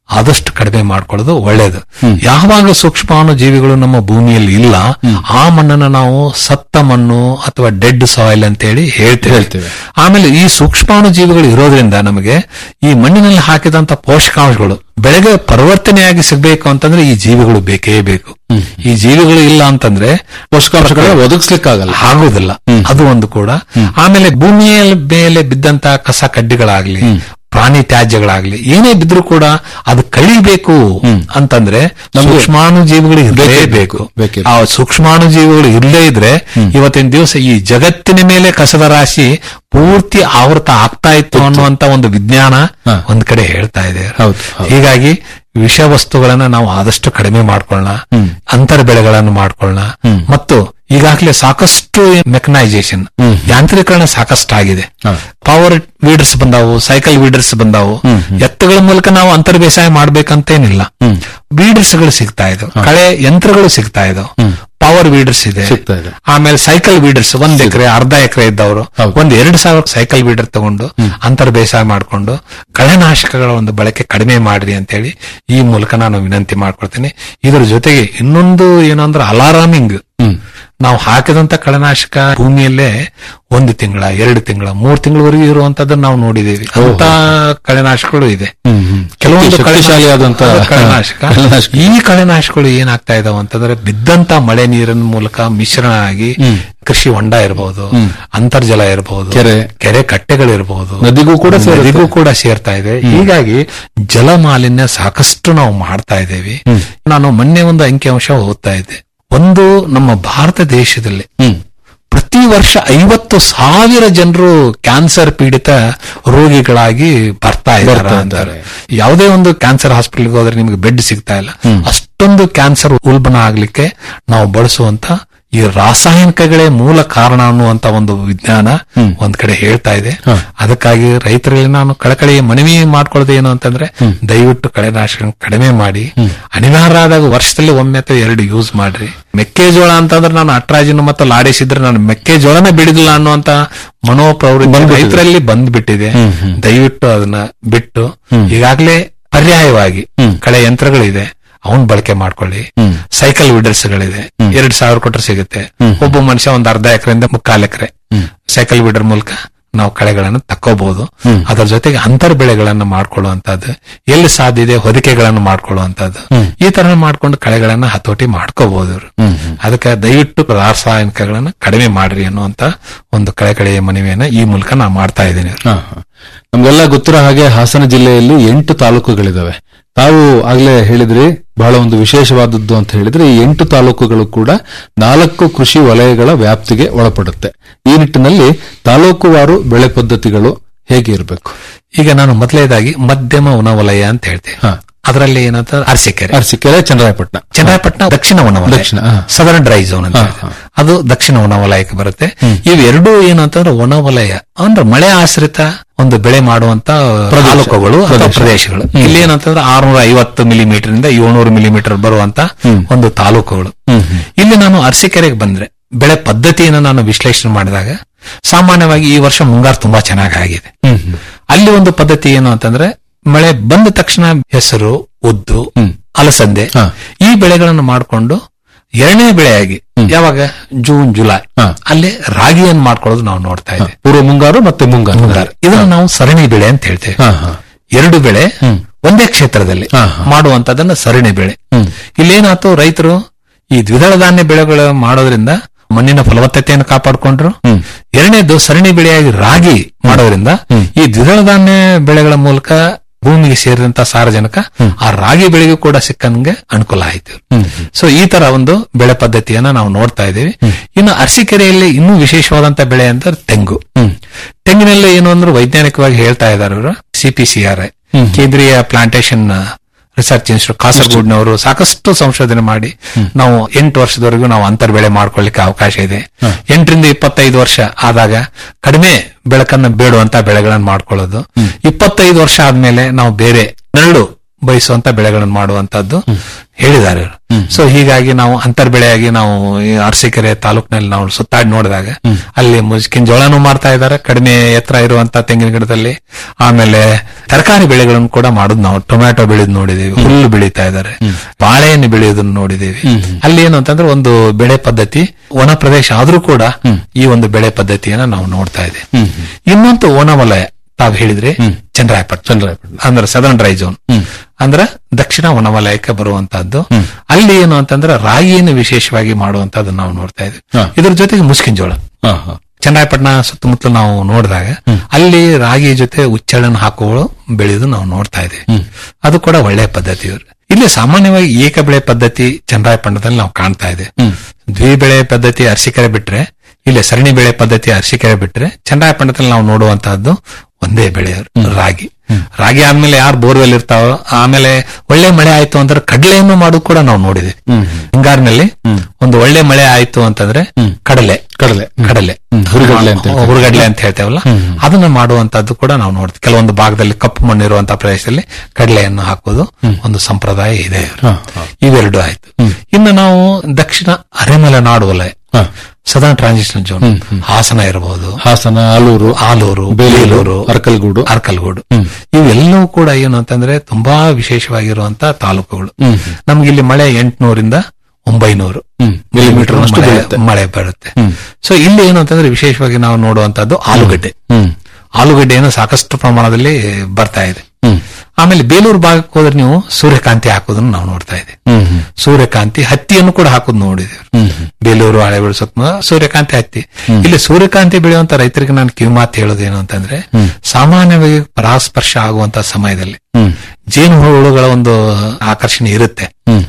ಆದಷ್ಟು ಕಡಿಮೆ ಮಾಡ್ಕೊಳ್ಳೋದು ಒಳ್ಳೇದು ಯಾವಾಗ ಸೂಕ್ಷ್ಮಾಣು ಜೀವಿಗಳು ನಮ್ಮ ಭೂಮಿಯಲ್ಲಿ ಇಲ್ಲ ಆ ಮಣ್ಣನ್ನ ನಾವು ಸತ್ತ ಮಣ್ಣು ಅಥವಾ ಡೆಡ್ ಸಾಯಿಲ್ ಅಂತೇಳಿ ಹೇಳ್ತೇವೆ ಹೇಳ್ತೇವೆ. ಆಮೇಲೆ ಈ ಸೂಕ್ಷ್ಮಾಣು ಜೀವಿಗಳು ಇರೋದ್ರಿಂದ ನಮಗೆ ಈ ಮಣ್ಣಿನಲ್ಲಿ ಹಾಕಿದಂತ ಪೋಷಕಾಂಶಗಳು ಬೆಳೆಗೆ ಪರಿವರ್ತನೆಯಾಗಿ ಸಿಗ್ಬೇಕು ಅಂತಂದ್ರೆ ಈ ಜೀವಿಗಳು ಬೇಕೇ ಬೇಕು ಈ ಜೀವಿಗಳು ಇಲ್ಲ ಅಂತಂದ್ರೆ ಪೋಷಕಾಂಶಗಳನ್ನ ಒದಗಿಸ್ಲಿಕ್ಕಾಗಲ್ಲ ಆಗುವುದಿಲ್ಲ ಅದು ಒಂದು ಕೂಡ ಆಮೇಲೆ ಭೂಮಿಯ ಮೇಲೆ ಬಿದ್ದಂತ ಕಸ ಕಡ್ಡಿಗಳಾಗ್ಲಿ ಪ್ರಾಣಿ ತ್ಯಾಜ್ಯಗಳಾಗ್ಲಿ ಏನೇ ಬಿದ್ರೂ ಕೂಡ ಅದು ಕಳಿಬೇಕು ಅಂತಂದ್ರೆ ಸೂಕ್ಷ್ಮಾಣು ಜೀವಿಗಳು ಇರಲೇಬೇಕು ಬೇಕೇ ಆ ಸೂಕ್ಷ್ಮಾಣು ಜೀವಿಗಳು ಇಲ್ಲೇ ಇದ್ರೆ ಇವತ್ತಿನ ದಿವಸ ಈ ಜಗತ್ತಿನ ಮೇಲೆ ಕಸದ ರಾಶಿ ಪೂರ್ತಿ ಆವೃತ ಆಗ್ತಾ ಇತ್ತು ಅನ್ನುವಂತ ಒಂದು ವಿಜ್ಞಾನ ಹಾ. ಒಂದ್ ಕಡೆ ಹೇಳ್ತಾ ಇದೆ ಹೌದು, ಹೌದು. ಹೀಗಾಗಿ ವಿಷ ವಸ್ತುಗಳನ್ನ ನಾವು ಆದಷ್ಟು ಕಡಿಮೆ ಮಾಡ್ಕೊಳ್ಳೋಣ ಅಂತರ ಬೆಳೆಗಳನ್ನು ಮಾಡ್ಕೊಳ್ಳೋಣ ಮತ್ತು ಈಗಾಗಲೇ ಸಾಕಷ್ಟು ಮೆಕನೈಸೇಷನ್ ಯಾಂತ್ರೀಕರಣ ಸಾಕಷ್ಟು ಆಗಿದೆ ಹಾ. ಪವರ್ ವೀಡರ್ಸ್ ಬಂದಾವು ಸೈಕಲ್ ವೀಡರ್ಸ್ ಬಂದಾವು ಎತ್ತುಗಳ ಮೂಲಕ ನಾವು ಅಂತರ ಬೇಸಾಯ ಮಾಡ್ಬೇಕಂತೇನಿಲ್ಲ ವೀಡರ್ಸ್ ಗಳು ಸಿಗ್ತಾ ಇದಾವೆ ಕಳೆ ಯಂತ್ರಗಳು ಸಿಗ್ತಾ ಇದಾವೆ ಪವರ್ ವೀಡರ್ಸ್ ಇದೆ ಸಿಗ್ತಾ ಇದೆ. ಆಮೇಲೆ ಸೈಕಲ್ ವೀಡರ್ಸ್ ಒಂದ್ ಎಕರೆ ಅರ್ಧ ಎಕರೆ ಇದ್ದವರು ಹೌದು. ಒಂದ್ ಎರಡ್ ಸಾವಿರ ಸೈಕಲ್ ವೀಡರ್ ತಗೊಂಡು ಅಂತರ ಬೇಸಾಯ ಮಾಡ್ಕೊಂಡು ಕಳೆನಾಶಕಗಳ ಒಂದು ಬಳಕೆ ಕಡಿಮೆ ಮಾಡ್ರಿ ಅಂತೇಳಿ ಈ ಮೂಲಕ ನಾನು ವಿನಂತಿ ಮಾಡ್ಕೊಳ್ತೀನಿ ಇದ್ರ ಜೊತೆಗೆ ಇನ್ನೊಂದು ಏನು ಅಂದ್ರೆ ಅಲಾರಾಮಿಂಗ್ ನಾವು ಹಾಕಿದಂತ ಕಳೆನಾಶಕ ಭೂಮಿಯಲ್ಲೇ ಒಂದು ತಿಂಗಳ ಎರಡು ತಿಂಗಳ ಮೂರ್ ತಿಂಗಳವರೆಗೂ ಇರುವಂತದ್ದನ್ನ ನಾವು ನೋಡಿದೀವಿ ಅಂತ ಕಳೆನಾಶಕಗಳು ಇದೆ ಕೆಲವೊಂದು ಶಕ್ತಿಶಾಲಿಯಾದಂತ ಕಳೆನಾಶಕ ಕಳೆನಾಶಕ ಕಳೆನಾಶಕ. ಈ ಕಳೆನಾಶಕಗಳು ಏನಾಗ್ತಾ ಇದಾವ ಅಂತಂದ್ರೆ ಬಿದ್ದಂತ ಮಳೆ ನೀರಿನ ಮೂಲಕ ಮಿಶ್ರಣ ಆಗಿ ಕೃಷಿ ಹೊಂಡ ಇರಬಹುದು ಅಂತರ್ಜಲ ಇರಬಹುದು ಕೆರೆ. ಕೆರೆ ಕಟ್ಟೆಗಳಿರಬಹುದು ನದಿಗೂ ಕೂಡ ಸೇರುತ್ತೆ. ನದಿಗೂ ಕೂಡ ಸೇರ್ತಾ ಇದೆ ಹೀಗಾಗಿ ಜಲ ಮಾಲಿನ್ಯ ಸಾಕಷ್ಟು ನಾವು ಮಾಡ್ತಾ ಇದ್ದೇವೆ ನಾನು ಮೊನ್ನೆ ಒಂದು ಅಂಕಿಅಂಶ ಓದ್ತಾ ಇದ್ದೆ ಒಂದು ನಮ್ಮ ಭಾರತ ದೇಶದಲ್ಲಿ ಪ್ರತಿ ವರ್ಷ ಐವತ್ತು ಸಾವಿರ ಜನರು ಕ್ಯಾನ್ಸರ್ ಪೀಡಿತ ರೋಗಿಗಳಾಗಿ ಬರ್ತಾ ಇದ್ದಾರೆ ಬರ್ತಾ ಅಂತಾರೆ ಇದ್ದಾರೆ. ಯಾವುದೇ ಒಂದು ಕ್ಯಾನ್ಸರ್ ಹಾಸ್ಪಿಟಲ್ಗೆ ಹೋದ್ರೆ ನಿಮಗೆ ಬೆಡ್ ಸಿಗ್ತಾ ಇಲ್ಲ ಅಷ್ಟೊಂದು ಕ್ಯಾನ್ಸರ್ ಉಲ್ಬಣ ಆಗ್ಲಿಕ್ಕೆ ನಾವು ಬಳಸುವಂತ ಈ ರಾಸಾಯನಿಕಗಳೇ ಮೂಲ ಕಾರಣ ಅನ್ನುವಂತ ಒಂದು ವಿಜ್ಞಾನ ಒಂದ್ ಕಡೆ ಹೇಳ್ತಾ ಇದೆ ಅದಕ್ಕಾಗಿ ರೈತರಲ್ಲಿ ನಾನು ಕಳಕಳಿ ಮನವಿ ಮಾಡ್ಕೊಳ್ಳೋದು ಏನು ಅಂತಂದ್ರೆ ದಯವಿಟ್ಟು ಕಳೆನಾಶಕ ಕಡಿಮೆ ಮಾಡಿ ಅನಿವಾರ್ಯ ಆದಾಗ ವರ್ಷದಲ್ಲಿ ಒಮ್ಮೆ ಅಥವಾ ಎರಡು ಯೂಸ್ ಮಾಡ್ರಿ ಮೆಕ್ಕೆಜೋಳ ಅಂತಂದ್ರೆ ನಾನು ಅಟ್ರಾಜಿನ್ ಮತ್ತು ಲಾಡಿಸಿದ್ರೆ ನಾನು ಮೆಕ್ಕೆಜೋಳನೇ ಬಿಡಿದಿಲ್ಲ ಅನ್ನುವಂತ ಮನೋಪ್ರವೃತ್ತಿ ರೈತರಲ್ಲಿ ಬಂದ್ಬಿಟ್ಟಿದೆ ದಯವಿಟ್ಟು ಅದನ್ನ ಬಿಟ್ಟು ಈಗಾಗಲೇ ಪರ್ಯಾಯವಾಗಿ ಕಳೆ ಯಂತ್ರಗಳಿದೆ ಅವನ್ ಬಳಕೆ ಮಾಡ್ಕೊಳ್ಳಿ ಸೈಕಲ್ ವಿಡರ್ಸ್ ಗಳಿದೆ ಎರಡ್ ಸಾವಿರ ಕೊಟ್ಟರೆ ಸಿಗುತ್ತೆ ಒಬ್ಬ ಮನುಷ್ಯ ಒಂದ್ ಅರ್ಧ ಎಕರೆಯಿಂದ ಮುಕ್ಕಾಲ್ ಎಕರೆ ಸೈಕಲ್ ವಿಡರ್ ಮೂಲಕ ನಾವು ಕಳೆಗಳನ್ನು ತಕ್ಕೋಬಹುದು ಅದರ ಜೊತೆಗೆ ಅಂತರ್ ಬೆಳೆಗಳನ್ನ ಮಾಡ್ಕೊಳ್ಳುವಂತದ್ದು ಎಲ್ಲಿ ಸಾಧ್ಯ ಇದೆ ಹೊದಿಕೆಗಳನ್ನು ಮಾಡ್ಕೊಳ್ಳುವಂತದ್ದು ಈ ತರ ಮಾಡ್ಕೊಂಡು ಕಳೆಗಳನ್ನ ಹತೋಟಿ ಮಾಡ್ಕೋಬಹುದು ಇವ್ರು. ಅದಕ್ಕೆ ದಯವಿಟ್ಟು ರಾಸಾಯನಿಕಗಳನ್ನ ಕಡಿಮೆ ಮಾಡ್ರಿ ಅನ್ನುವಂತ ಒಂದು ಕಳೆಕಳೆಯ ಮನವಿಯನ್ನ ಈ ಮೂಲಕ ನಾ ಮಾಡ್ತಾ ಇದ್ದೀನಿ ಹಾ, ಹಾ. ನಮ್ಗೆಲ್ಲ ಗೊತ್ತಿರೋ ಹಾಗೆ ಹಾಸನ ಜಿಲ್ಲೆಯಲ್ಲಿ ಎಂಟು ತಾಲೂಕುಗಳಿದಾವೆ ತಾವು ಆಗ್ಲೇ ಹೇಳಿದ್ರಿ ಬಹಳ ಒಂದು ವಿಶೇಷವಾದದ್ದು ಅಂತ ಹೇಳಿದ್ರೆ ಈ ಎಂಟು ತಾಲೂಕುಗಳು ಕೂಡ ನಾಲ್ಕು ಕೃಷಿ ವಲಯಗಳ ವ್ಯಾಪ್ತಿಗೆ ಒಳಪಡುತ್ತೆ ಈ ನಿಟ್ಟಿನಲ್ಲಿ ತಾಲೂಕುವಾರು ಬೆಳೆ ಪದ್ಧತಿಗಳು ಹೇಗೆ ಇರಬೇಕು ಈಗ ನಾನು ಮೊದಲನೇದಾಗಿ ಮಧ್ಯಮ ಉಣವಲಯ ಅಂತ ಹೇಳ್ತೇವೆ ಹಾ. ಅದರಲ್ಲಿ ಏನಂತ ಅರಸೀಕೆರೆ ಅರಸೀಕೆರೆ ಚನ್ನರಾಯಪಟ್ಟಣ ಚನ್ನರಾಯಪಟ್ಟಣ ದಕ್ಷಿಣ ಉಣವಲಯ ದಕ್ಷಿಣ, ಹಾ. ಸದರ್ನ್ ಡ್ರೈ ಝೋನ್ ಅಂತ ಹಾ, ಹೇಳ್ತೇವೆ. ಅದು ದಕ್ಷಿಣ ಉಣವಲಯಕ್ಕೆ ಬರುತ್ತೆ ಇವೆರಡೂ ಏನು ಅಂತಂದ್ರೆ ಒಣವಲಯ ಅಂದ್ರೆ ಮಳೆ ಆಶ್ರಿತ ಒಂದು ಬೆಳೆ ಮಾಡುವಂತ ತಾಲೂಕುಗಳು ಅಥವಾ ಪ್ರದೇಶ. ಪ್ರದೇಶಗಳು ಇಲ್ಲಿ ಏನಂತಂದ್ರೆ ಆರ್ನೂರ ಐವತ್ತು ಮಿಲಿಮೀಟರ್ ಇಂದ ಏಳ್ನೂರು ಮಿಲಿಮೀಟರ್ ಬರುವಂತ ಒಂದು ತಾಲೂಕುಗಳು ಇಲ್ಲಿ ನಾನು ಅರಸೀಕೆರೆಗೆ ಬಂದ್ರೆ ಬೆಳೆ ಪದ್ಧತಿಯನ್ನು ನಾನು ವಿಶ್ಲೇಷಣೆ ಮಾಡಿದಾಗ ಸಾಮಾನ್ಯವಾಗಿ ಈ ವರ್ಷ ಮುಂಗಾರು ತುಂಬಾ ಚೆನ್ನಾಗಿ ಆಗಿದೆ ಅಲ್ಲಿ ಒಂದು ಪದ್ಧತಿ ಏನು ಅಂತಂದ್ರೆ ಮಳೆ ಬಂದ ತಕ್ಷಣ ಹೆಸರು ಉದ್ದು ಅಲಸಂದೆ ಹಾ. ಈ ಬೆಳೆಗಳನ್ನು ಮಾಡಿಕೊಂಡು ಎರಡನೇ ಬೆಳೆಯಾಗಿ ಯಾವಾಗ ಜೂನ್ ಜುಲೈ ಹಾ. ಅಲ್ಲಿ ರಾಗಿಯನ್ನು ಮಾಡ್ಕೊಳ್ಳೋದು ನಾವು ನೋಡ್ತಾ ಇದ್ದೇವೆ ಪೂರ್ವ ಮುಂಗಾರು ಮತ್ತೆ ಮುಂಗಾರು ಮುಂಗಾರು ಇದನ್ನು ನಾವು ಸರಣಿ ಬೆಳೆ ಅಂತ ಹೇಳ್ತೇವೆ ಹಾ, ಹಾ. ಎರಡು ಬೆಳೆ ಒಂದೇ ಕ್ಷೇತ್ರದಲ್ಲಿ ಹಾ, ಹಾ. ಮಾಡುವಂತದನ್ನ ಸರಣಿ ಬೆಳೆ ಇಲ್ಲೇನಾಯ್ತು ರೈತರು ಈ ದ್ವಿದಳ ಧಾನ್ಯ ಬೆಳೆಗಳು ಮಾಡೋದ್ರಿಂದ ಮಣ್ಣಿನ ಫಲವತ್ತತೆಯನ್ನು ಕಾಪಾಡಿಕೊಂಡ್ರು ಎರಡನೇದು ಸರಣಿ ಬೆಳೆಯಾಗಿ ರಾಗಿ ಮಾಡೋದ್ರಿಂದ ಈ ದ್ವಿದಳ ಧಾನ್ಯ ಬೆಳೆಗಳ ಮೂಲಕ ಭೂಮಿಗೆ ಸೇರಿದಂತ ಸಾರಜನಕ ಆ ರಾಗಿ ಬೆಳೆಗೂ ಕೂಡ ಸಿಕ್ಕಂಗೆ ಅನುಕೂಲ ಆಯ್ತು ಸೊ ಈ ತರ ಒಂದು ಬೆಳೆ ಪದ್ಧತಿಯನ್ನ ನಾವು ನೋಡ್ತಾ ಇದ್ದೀವಿ ಇನ್ನು ಅರಸೀಕೆರೆಯಲ್ಲಿ ಇನ್ನೂ ವಿಶೇಷವಾದಂತ ಬೆಳೆ ಅಂತ ತೆಂಗು ತೆಂಗಿನಲ್ಲಿ ಏನು ಅಂದ್ರೆ ವೈಜ್ಞಾನಿಕವಾಗಿ ಹೇಳ್ತಾ ಇದ್ದಾರೆ ಅವರು ಸಿಪಿಸಿಆರ್ ಐ ಕೇಂದ್ರೀಯ ಪ್ಲಾಂಟೇಶನ್ ರಿಸರ್ಚ್ ಇನ್ಸ್ಟಿಟ್ಯೂಟ್ ಕಾಸರಗೋಡ್ನವರು ಸಾಕಷ್ಟು ಸಂಶೋಧನೆ ಮಾಡಿ ನಾವು ಎಂಟು ವರ್ಷದವರೆಗೂ ನಾವು ಅಂತರ್ ಬೆಳೆ ಮಾಡ್ಕೊಳ್ಳಿಕ್ಕೆ ಅವಕಾಶ ಇದೆ ಎಂಟರಿಂದ ಇಪ್ಪತ್ತೈದು ವರ್ಷ ಆದಾಗ ಕಡಿಮೆ ಬೆಳಕನ್ನು ಬೇಡುವಂತ ಬೆಳೆಗಳನ್ನು ಮಾಡ್ಕೊಳ್ಳೋದು ಇಪ್ಪತ್ತೈದು ವರ್ಷ ಆದ್ಮೇಲೆ ನಾವು ಬೇರೆ ನೆರಳು ಬಯಸುವಂತ ಬೆಳೆಗಳನ್ನು ಮಾಡುವಂತದ್ದು ಹೇಳಿದ್ದಾರೆ ಇವ್ರು. ಸೊ ಹೀಗಾಗಿ ನಾವು ಅಂತರ್ ಬೆಳೆಯಾಗಿ ನಾವು ಈ ಅರಸೀಕೆರೆ ತಾಲೂಕಿನಲ್ಲಿ ನಾವು ಸುತ್ತಾಡಿ ನೋಡಿದಾಗ ಅಲ್ಲಿ ಮುಸ್ಕಿನ್ ಜೋಳನೂ ಮಾಡ್ತಾ ಇದ್ದಾರೆ ಕಡಿಮೆ ಎತ್ತರ ಇರುವಂತ ತೆಂಗಿನ ಗಿಡದಲ್ಲಿ ಆಮೇಲೆ ತರಕಾರಿ ಬೆಳೆಗಳನ್ನು ಕೂಡ ಮಾಡೋದು ನಾವು ಟೊಮ್ಯಾಟೊ ಬೆಳೆದ್ ನೋಡಿದೀವಿ ಹುಲ್ಲು ಬೆಳೀತಾ ಇದ್ದಾರೆ ಬಾಳೆಹಣ್ಣು ಬೆಳೆಯೋದನ್ನ ನೋಡಿದೀವಿ ಅಲ್ಲಿ ಏನು ಅಂತಂದ್ರೆ ಒಂದು ಬೆಳೆ ಪದ್ಧತಿ ವನ ಪ್ರದೇಶ ಆದ್ರೂ ಕೂಡ ಈ ಒಂದು ಬೆಳೆ ಪದ್ಧತಿಯನ್ನ ನಾವು ನೋಡ್ತಾ ಇದ್ದೇವೆ ಇನ್ನೊಂದು ವನವಲಯ ತಾವು ಹೇಳಿದ್ರೆ ಚಂದ್ರಾಯಪಟ್ಟಣ ಚಂದ್ರಾಯಪಟ್ಟಣ. ಅಂದ್ರೆ ಸದರ್ನ್ ಡ್ರೈ ಝೋನ್ ಅಂದ್ರೆ ದಕ್ಷಿಣ ವನವಲಯಕ್ಕೆ ಬರುವಂತಹದ್ದು ಅಲ್ಲಿ ಏನು ಅಂತಂದ್ರೆ ರಾಗಿಯನ್ನು ವಿಶೇಷವಾಗಿ ಮಾಡುವಂತದ್ದು ನಾವು ನೋಡ್ತಾ ಇದ್ವಿ ಹಾ. ಇದ್ರ ಜೊತೆಗೆ ಮುಸ್ಕಿನ್ ಜೋಳ ಹಾ, ಹಾ. ಚನ್ನರಾಯಪಟ್ಟಣ ಸುತ್ತಮುತ್ತಲು ನಾವು ನೋಡಿದಾಗ ಅಲ್ಲಿ ರಾಗಿ ಜೊತೆ ಉಚ್ಚಳನ ಹಾಕುಗಳು ಬೆಳೆಯೋದು ನಾವು ನೋಡ್ತಾ ಇದ್ದೀವಿ ಅದು ಕೂಡ ಒಳ್ಳೆಯ ಪದ್ಧತಿ ಇವ್ರು. ಇಲ್ಲಿ ಸಾಮಾನ್ಯವಾಗಿ ಏಕ ಬೆಳೆ ಪದ್ಧತಿ ಚನ್ನರಾಯಪಟ್ಟಣದಲ್ಲಿ ನಾವು ಕಾಣ್ತಾ ಇದೆ ದ್ವಿಬೆಳೆ ಪದ್ಧತಿ ಅರಸಿಕೆರೆ ಬಿಟ್ರೆ ಇಲ್ಲಿ ಸರಣಿ ಬೆಳೆ ಪದ್ಧತಿ ಅರಸಿಕೆರೆ ಬಿಟ್ರೆ ಚನ್ನರಾಯಪಟ್ಟಣದಲ್ಲಿ ನಾವು ನೋಡುವಂತಹದ್ದು ಒಂದೇ ಬೆಳೆ ರಾಗಿ ರಾಗಿ ಆದ್ಮೇಲೆ ಯಾರು ಬೋರ್ವೆಲ್ ಇರ್ತಾವೋ ಆಮೇಲೆ ಒಳ್ಳೆ ಮಳೆ ಆಯ್ತು ಅಂದ್ರೆ ಕಡಲೆಯನ್ನು ಮಾಡೋದು ಕೂಡ ನಾವು ನೋಡಿದ್ವಿ ಹಿಂಗಾರಿನಲ್ಲಿ ಒಂದು ಒಳ್ಳೆ ಮಳೆ ಆಯ್ತು ಅಂತಂದ್ರೆ ಕಡಲೆ ಕಡಲೆ. ಕಡಲೆ ಹ್ಮ್. ಹುರುಗಡ್ಲೆ ಅಂತ ಹೇಳ್ತೀವಿ. ಹುರುಗಡ್ಲೆ ಅಂತ ಹೇಳ್ತೇವಲ್ಲ ಅದನ್ನ ಮಾಡುವಂತದ್ದು ಕೂಡ ನಾವು ನೋಡ್ತೀವಿ ಕೆಲವೊಂದು ಭಾಗದಲ್ಲಿ ಕಪ್ಪು ಮಣ್ಣು ಇರುವಂತಹ ಪ್ರದೇಶದಲ್ಲಿ ಕಡಲೆಯನ್ನು ಹಾಕೋದು ಒಂದು ಸಂಪ್ರದಾಯ ಇದೆ ಹಾ, ಹಾ. ಇವೆರಡು ಆಯ್ತು ಇನ್ನು ನಾವು ದಕ್ಷಿಣ ಅರೆಮಲೆನಾಡು ವಲಯ ಹಾ. ಸದರ್ನ್ ಟ್ರಾನ್ಸಿಷನ್ ಝೋನ್ ಹಾಸನ ಇರಬಹುದು ಹಾಸನ ಆಲೂರು ಆಲೂರು ಬೇಲೂರು, ಬೇಲೂರು ಅರಕಲ್ಗೂಡು. ಅರಕಲ್ಗೂಡು ಇವೆಲ್ಲವೂ ಕೂಡ ಏನು ಅಂತಂದ್ರೆ ತುಂಬಾ ವಿಶೇಷವಾಗಿರುವಂತ ತಾಲೂಕುಗಳು ನಮ್ಗೆ ಇಲ್ಲಿ ಮಳೆ ಎಂಟುನೂರಿಂದ ಒಂಬೈನೂರು ಹ್ಮ್. ಮಿಲಿಮೀಟರ್ ಅಷ್ಟು ಮಳೆ ಬೀಳುತ್ತೆ. ಮಳೆ ಬರುತ್ತೆ ಸೊ ಇಲ್ಲಿ ಏನು ಅಂತಂದ್ರೆ ವಿಶೇಷವಾಗಿ ನಾವು ನೋಡುವಂತದ್ದು ಆಲೂಗಡ್ಡೆ ಹ್ಮ್ ಆಲೂಗಡ್ಡೆಯನ್ನು ಸಾಕಷ್ಟು ಪ್ರಮಾಣದಲ್ಲಿ ಬರ್ತಾ ಇದೆ ಆಮೇಲೆ ಬೇಲೂರು ಭಾಗಕ್ಕೆ ಹೋದ್ರೆ ನೀವು ಸೂರ್ಯಕಾಂತಿ ಹಾಕೋದನ್ನ ನಾವು ನೋಡ್ತಾ ಇದ್ದೀವಿ ಹ್ಮ್ ಹ್ಮ್ ಸೂರ್ಯಕಾಂತಿ ಹತ್ತಿಯನ್ನು ಕೂಡ ಹಾಕೋದು ನೋಡಿದ್ದೇವೆ ಬೇಲೂರು ಹಳೆಬೀಡು ಸುತ್ತ ಸೂರ್ಯಕಾಂತಿ ಹತ್ತಿ ಇಲ್ಲಿ ಸೂರ್ಯಕಾಂತಿ ಬೆಳೆಯುವಂತ ರೈತರಿಗೆ ನಾನು ಕಿವಿ ಮಾತು ಹೇಳೋದೇನು ಅಂತಂದ್ರೆ ಸಾಮಾನ್ಯವಾಗಿ ಪರಾಸ್ಪರ್ಶ ಆಗುವಂತ ಸಮಯದಲ್ಲಿ ಜೇನು ಹುಳುಗಳ ಒಂದು ಆಕರ್ಷಣೆ ಇರುತ್ತೆ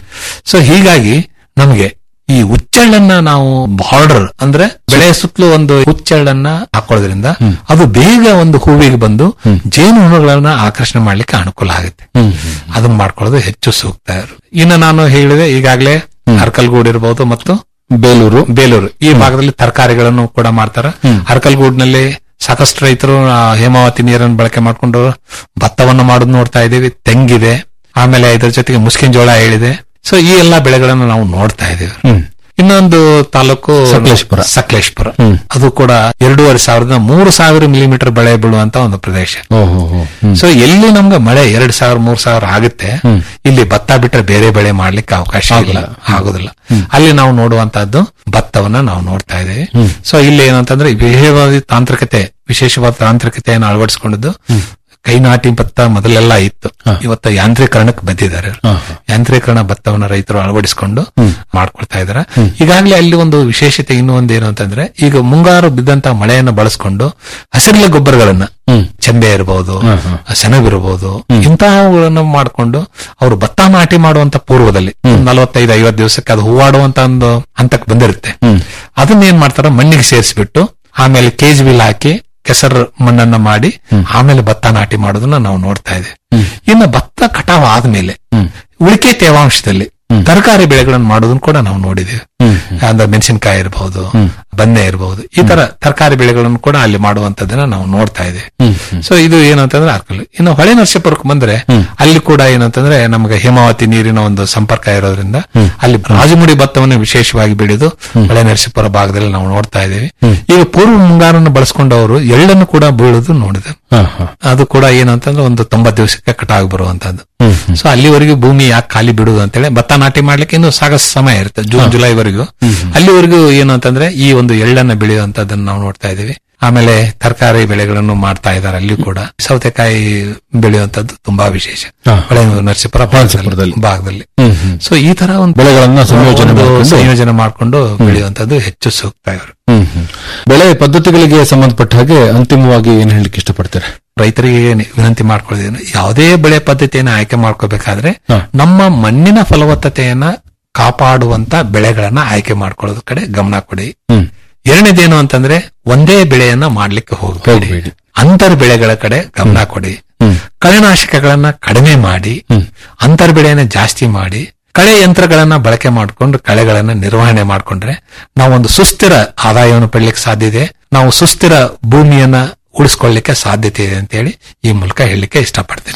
ಸೊ ಹೀಗಾಗಿ ನಮಗೆ ಈ ಹುಚ್ಚೆಳ್ಳನ್ನ ನಾವು ಬಾರ್ಡರ್ ಅಂದ್ರೆ ಬೆಳೆ ಸುತ್ತಲೂ ಒಂದು ಹುಚ್ಚೆಳ್ಳನ್ನ ಹಾಕೊಳ್ಳೋದ್ರಿಂದ ಅದು ಬೇಗ ಒಂದು ಹೂವಿಗೆ ಬಂದು ಜೇನು ಹುಳುಗಳನ್ನ ಆಕರ್ಷಣೆ ಮಾಡ್ಲಿಕ್ಕೆ ಅನುಕೂಲ ಆಗುತ್ತೆ ಅದನ್ನ ಮಾಡ್ಕೊಳ್ಳೋದು ಹೆಚ್ಚು ಸೂಕ್ತ ಇನ್ನು ನಾನು ಹೇಳಿದೆ ಈಗಾಗಲೇ ಅರ್ಕಲ್ಗೂಡ್ ಇರಬಹುದು ಮತ್ತು ಬೇಲೂರು ಬೇಲೂರು ಈ ಭಾಗದಲ್ಲಿ ತರಕಾರಿಗಳನ್ನು ಕೂಡ ಮಾಡ್ತಾರ ಅರ್ಕಲ್ಗೂಡ್ನಲ್ಲಿ ಸಾಕಷ್ಟು ರೈತರು ಆ, ಹೇಮಾವತಿ ನೀರನ್ನು ಬಳಕೆ ಮಾಡ್ಕೊಂಡು ಭತ್ತವನ್ನು ಮಾಡೋದು ನೋಡ್ತಾ ಇದ್ದೀವಿ ತೆಂಗಿದೆ ಆಮೇಲೆ ಇದರ ಜೊತೆಗೆ ಮುಸ್ಕಿನ್ ಜೋಳ ಹೇಳಿದೆ ಸೊ ಈ ಎಲ್ಲಾ ಬೆಳೆಗಳನ್ನು ನಾವು ನೋಡ್ತಾ ಇದ್ದೀವಿ ಇನ್ನೊಂದು ತಾಲೂಕು ಸಕಲೇಶ್ಪುರ. ಸಕಲೇಶ್ಪುರ ಅದು ಕೂಡ ಎರಡೂವರೆ ಸಾವಿರದ ಮೂರು ಸಾವಿರ ಮಿಲಿಮೀಟರ್ ಬೆಳೆ ಬೀಳುವಂತ ಒಂದು ಪ್ರದೇಶ ಓಹೋ ಹೋ ಸೊ ಎಲ್ಲಿ ನಮ್ಗೆ ಮಳೆ ಎರಡ್ ಸಾವಿರ ಮೂರ್ ಸಾವಿರ ಆಗುತ್ತೆ ಇಲ್ಲಿ ಭತ್ತ ಬಿಟ್ರೆ ಬೇರೆ ಬೆಳೆ ಮಾಡ್ಲಿಕ್ಕೆ ಅವಕಾಶ ಇಲ್ಲ ಆಗುದಿಲ್ಲ ಅಲ್ಲಿ ನಾವು ನೋಡುವಂತಹದ್ದು ಭತ್ತವನ್ನ ನಾವು ನೋಡ್ತಾ ಇದ್ದೇವೆ ಸೊ ಇಲ್ಲಿ ಏನಂತಂದ್ರೆ ವಿಶೇಷವಾದ ತಾಂತ್ರಿಕತೆ ವಿಶೇಷವಾದ ತಾಂತ್ರಿಕತೆಯನ್ನು ಅಳವಡಿಸಿಕೊಂಡಿದ್ದು ಕೈ ನಾಟಿ ಭತ್ತ ಮೊದಲೆಲ್ಲ ಇತ್ತು ಇವತ್ತು ಯಾಂತ್ರೀಕರಣಕ್ಕೆ ಬಂದಿದ್ದಾರೆ ಅವ್ರು. ಯಾಂತ್ರೀಕರಣ ಭತ್ತವನ್ನ ರೈತರು ಅಳವಡಿಸಿಕೊಂಡು ಮಾಡ್ಕೊಳ್ತಾ ಇದಾರೆ ಈಗಾಗಲೇ ಅಲ್ಲಿ ಒಂದು ವಿಶೇಷತೆ ಇನ್ನೂ ಒಂದು ಏನು ಅಂತಂದ್ರೆ ಈಗ ಮುಂಗಾರು ಬಿದ್ದಂತ ಮಳೆಯನ್ನು ಬಳಸ್ಕೊಂಡು ಹಸಿರಿನ ಗೊಬ್ಬರಗಳನ್ನ ಚೆಂಬೆ ಇರಬಹುದು ಸೆಣಬಿರಬಹುದು ಇಂತಹವುಗಳನ್ನು ಮಾಡಿಕೊಂಡು ಅವರು ಭತ್ತ ನಾಟಿ ಮಾಡುವಂತ ಪೂರ್ವದಲ್ಲಿ ನಲವತ್ತೈದು ಐವತ್ತು ದಿವಸಕ್ಕೆ ಅದು ಹೂವಾಡುವಂತ ಒಂದು ಹಂತಕ್ಕೆ ಬಂದಿರುತ್ತೆ ಅದನ್ನ ಏನ್ ಮಾಡ್ತಾರ ಮಣ್ಣಿಗೆ ಸೇರಿಸ್ಬಿಟ್ಟು ಆಮೇಲೆ ಕೇಜ್ ಬಿಲ್ ಹಾಕಿ ಕೆಸರು ಮಣ್ಣನ್ನ ಮಾಡಿ ಆಮೇಲೆ ಭತ್ತ ನಾಟಿ ಮಾಡೋದನ್ನ ನಾವು ನೋಡ್ತಾ ಇದ್ದೇವೆ ಇನ್ನು ಭತ್ತ ಕಟಾವ್ ಆದ್ಮೇಲೆ ಉಳಿಕೆ ತೇವಾಂಶದಲ್ಲಿ ತರಕಾರಿ ಬೆಳೆಗಳನ್ನು ಮಾಡೋದನ್ನ ಕೂಡ ನಾವು ನೋಡಿದ್ದೇವೆ ಅಂದ್ರೆ ಮೆಣಸಿನಕಾಯಿ ಇರಬಹುದು ಬನ್ನೆ ಇರಬಹುದು ಈ ತರ ತರಕಾರಿ ಬೆಳೆಗಳನ್ನು ಕೂಡ ಅಲ್ಲಿ ಮಾಡುವಂತದನ್ನ ನಾವು ನೋಡ್ತಾ ಇದ್ದೇವೆ ಸೊ ಇದು ಏನು ಅಂತಂದ್ರೆ ಅರ್ಕಲ್ ಇನ್ನು ಹೊಳೆ ನರಸೀಪುರಕ್ಕೆ ಬಂದ್ರೆ ಅಲ್ಲಿ ಕೂಡ ಏನಂತಂದ್ರೆ ನಮಗೆ ಹೇಮಾವತಿ ನೀರಿನ ಒಂದು ಸಂಪರ್ಕ ಇರೋದ್ರಿಂದ ಅಲ್ಲಿ ರಾಜಮುಡಿ ಭತ್ತವನ್ನು ವಿಶೇಷವಾಗಿ ಬೆಳೆದು ಹೊಳೆ ನರಸೀಪುರ ಭಾಗದಲ್ಲಿ ನಾವು ನೋಡ್ತಾ ಇದ್ದೇವೆ ಈಗ ಪೂರ್ವ ಮುಂಗಾರನ್ನು ಬಳಸ್ಕೊಂಡವರು ಎಳ್ಳನ್ನು ಕೂಡ ಬೀಳುದು ನೋಡಿದೆ ಹಾ ಹಾ ಅದು ಕೂಡ ಏನು ಅಂತಂದ್ರೆ ಒಂದು ತೊಂಬತ್ತು ದಿವಸಕ್ಕೆ ಕಟಾಗಿ ಬರುವಂತದ್ದು ಸೊ ಅಲ್ಲಿವರೆಗೂ ಭೂಮಿ ಯಾಕೆ ಖಾಲಿ ಬಿಡುದು ಅಂತೇಳಿ ಭತ್ತ ನಾಟಿ ಮಾಡ್ಲಿಕ್ಕೆ ಇನ್ನು ಸಾಕಷ್ಟು ಸಮಯ ಇರುತ್ತೆ ಜೂನ್ ಜುಲೈವರೆಗೂ ಅಲ್ಲಿವರೆಗೂ ಏನು ಅಂತಂದ್ರೆ ಈ ಒಂದು ಎಳ್ಳನ್ನ ಬೆಳೆಯುವಂತದನ್ನ ನಾವು ನೋಡ್ತಾ ಇದೀವಿ ಆಮೇಲೆ ತರಕಾರಿ ಬೆಳೆಗಳನ್ನು ಮಾಡ್ತಾ ಇದ್ದಾರೆ ಅಲ್ಲಿ ಕೂಡ ಸೌತೆಕಾಯಿ ಬೆಳೆಯುವಂತದ್ದು ತುಂಬಾ ವಿಶೇಷ ಹಾ. ಹೊಳೆ ನರಸೀಪುರ ನರಸೀಪುರದಲ್ಲಿ. ಭಾಗದಲ್ಲಿ ಹ್ಮ್, ಹ್ಮ್. ಸೊ ಈ ತರ ಒಂದು ಬೆಳೆಗಳನ್ನ ಸಂಯೋಜನೆ ಒಂದು ಮಾಡ್ಕೊಂಡು- ಸಂಯೋಜನೆ ಮಾಡಿಕೊಂಡು ಬೆಳೆಯುವಂತದ್ದು ಹೆಚ್ಚು ಸೂಕ್ತ ಇವರು ಹ್ಮ್ ಹ್ಮ್. ಬೆಳೆ ಪದ್ಧತಿಗಳಿಗೆ ಸಂಬಂಧಪಟ್ಟ ಹಾಗೆ ಅಂತಿಮವಾಗಿ ಏನ್ ಹೇಳಲಿಕ್ಕೆ ಇಷ್ಟಪಡ್ತಾರೆ ರೈತರಿಗೆ ಏನ್ ವಿನಂತಿ ಮಾಡ್ಕೊಳ್ಳೋದೇನು ಯಾವುದೇ ಬೆಳೆ ಪದ್ಧತಿಯನ್ನು ಆಯ್ಕೆ ಮಾಡ್ಕೋಬೇಕಾದ್ರೆ ಹಾ. ನಮ್ಮ ಮಣ್ಣಿನ ಫಲವತ್ತತೆಯನ್ನ ಕಾಪಾಡುವಂತ ಬೆಳೆಗಳನ್ನ ಆಯ್ಕೆ ಮಾಡ್ಕೊಳ್ಳೋದ್ ಕಡೆ ಗಮನ ಕೊಡಿ ಹ್ಮ್ ಎರಡನೇದೇನು ಅಂತಂದ್ರೆ ಒಂದೇ ಬೆಳೆಯನ್ನ ಮಾಡ್ಲಿಕ್ಕೆ ಹೋಗಬೇಡಿ ಹೋಗ್ಬೇಡಿ. ಅಂತರ್ ಬೆಳೆಗಳ ಕಡೆ ಗಮನ ಕೊಡಿ ಹ್ಮ್. ಕಳೆನಾಶಕಗಳನ್ನ ಕಡಿಮೆ ಮಾಡಿ ಅಂತರ್ ಬೆಳೆಯನ್ನ ಜಾಸ್ತಿ ಮಾಡಿ ಕಳೆ ಯಂತ್ರಗಳನ್ನ ಬಳಕೆ ಮಾಡಿಕೊಂಡು ಕಳೆಗಳನ್ನ ನಿರ್ವಹಣೆ ಮಾಡಿಕೊಂಡ್ರೆ ನಾವೊಂದು ಸುಸ್ಥಿರ ಆದಾಯವನ್ನು ಪಡೆಯಲಿಕ್ಕೆ ಸಾಧ್ಯ ಇದೆ ನಾವು ಸುಸ್ಥಿರ ಭೂಮಿಯನ್ನ ಉಳಿಸ್ಕೊಳ್ಳಿಕ್ಕೆ ಸಾಧ್ಯತೆ ಇದೆ ಅಂತ ಹೇಳಿ ಈ ಮೂಲಕ ಹೇಳಲಿಕ್ಕೆ ಇಷ್ಟಪಡ್ತೇನೆ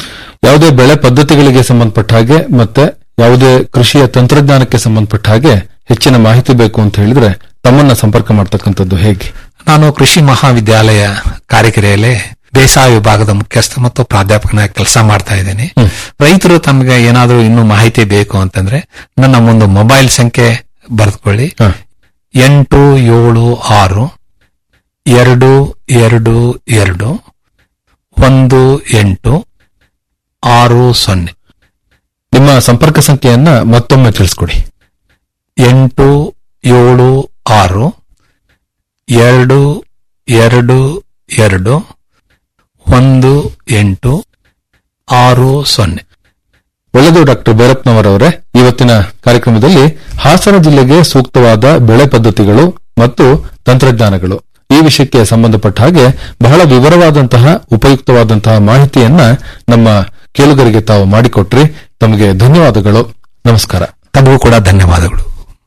ಯಾವುದೇ ಬೆಳೆ ಪದ್ಧತಿಗಳಿಗೆ ಸಂಬಂಧಪಟ್ಟ ಹಾಗೆ ಮತ್ತೆ ಯಾವುದೇ ಕೃಷಿಯ ತಂತ್ರಜ್ಞಾನಕ್ಕೆ ಸಂಬಂಧಪಟ್ಟ ಹಾಗೆ ಹೆಚ್ಚಿನ ಮಾಹಿತಿ ಬೇಕು ಅಂತ ಹೇಳಿದ್ರೆ ತಮ್ಮನ್ನ ಸಂಪರ್ಕ ಮಾಡ್ತಕ್ಕಂಥದ್ದು ಹೇಗೆ ನಾನು ಕೃಷಿ ಮಹಾವಿದ್ಯಾಲಯ ಕಾರಿಕೆರೆಯಲ್ಲಿ ಬೇಸಾಯ ವಿಭಾಗದ ಮುಖ್ಯಸ್ಥ ಮತ್ತು ಪ್ರಾಧ್ಯಾಪಕನಾಗಿ ಕೆಲಸ ಮಾಡ್ತಾ ಇದ್ದೇನೆ ರೈತರು ತಮಗೆ ಏನಾದರೂ ಇನ್ನೂ ಮಾಹಿತಿ ಬೇಕು ಅಂತಂದ್ರೆ ನನ್ನ ಒಂದು ಮೊಬೈಲ್ ಸಂಖ್ಯೆ ಬರೆದುಕೊಳ್ಳಿ ಹ. ಎಂಟು ಏಳು ಆರು ಎರಡು ಎರಡು ಎರಡು ಒಂದು ಎಂಟು ಆರು ಸೊನ್ನೆ ನಿಮ್ಮ ಸಂಪರ್ಕ ಸಂಖ್ಯೆಯನ್ನ ಮತ್ತೊಮ್ಮೆ ತಿಳಿಸ್ಕೊಡಿ ಎಂಟು ಏಳು ಆರು ಎರಡು ಎರಡು ಎರಡು ಒಂದು ಎಂಟು ಆರು ಸೊನ್ನೆ ಒಳ್ಳೆದು ಡಾಕ್ಟರ್ ಭೈರಪ್ಪನವರವರೇ ಇವತ್ತಿನ ಕಾರ್ಯಕ್ರಮದಲ್ಲಿ ಹಾಸನ ಜಿಲ್ಲೆಗೆ ಸೂಕ್ತವಾದ ಬೆಳೆ ಪದ್ಧತಿಗಳು ಮತ್ತು ತಂತ್ರಜ್ಞಾನಗಳು ಈ ವಿಷಯಕ್ಕೆ ಸಂಬಂಧಪಟ್ಟ ಹಾಗೆ ಬಹಳ ವಿವರವಾದಂತಹ ಉಪಯುಕ್ತವಾದಂತಹ ಮಾಹಿತಿಯನ್ನ ನಮ್ಮ ಕೇಳುಗರಿಗೆ ತಾವು ಮಾಡಿಕೊಟ್ರಿ ತಮಗೆ ಧನ್ಯವಾದಗಳು ನಮಸ್ಕಾರ ತಮಗೂ ಕೂಡ ಧನ್ಯವಾದಗಳು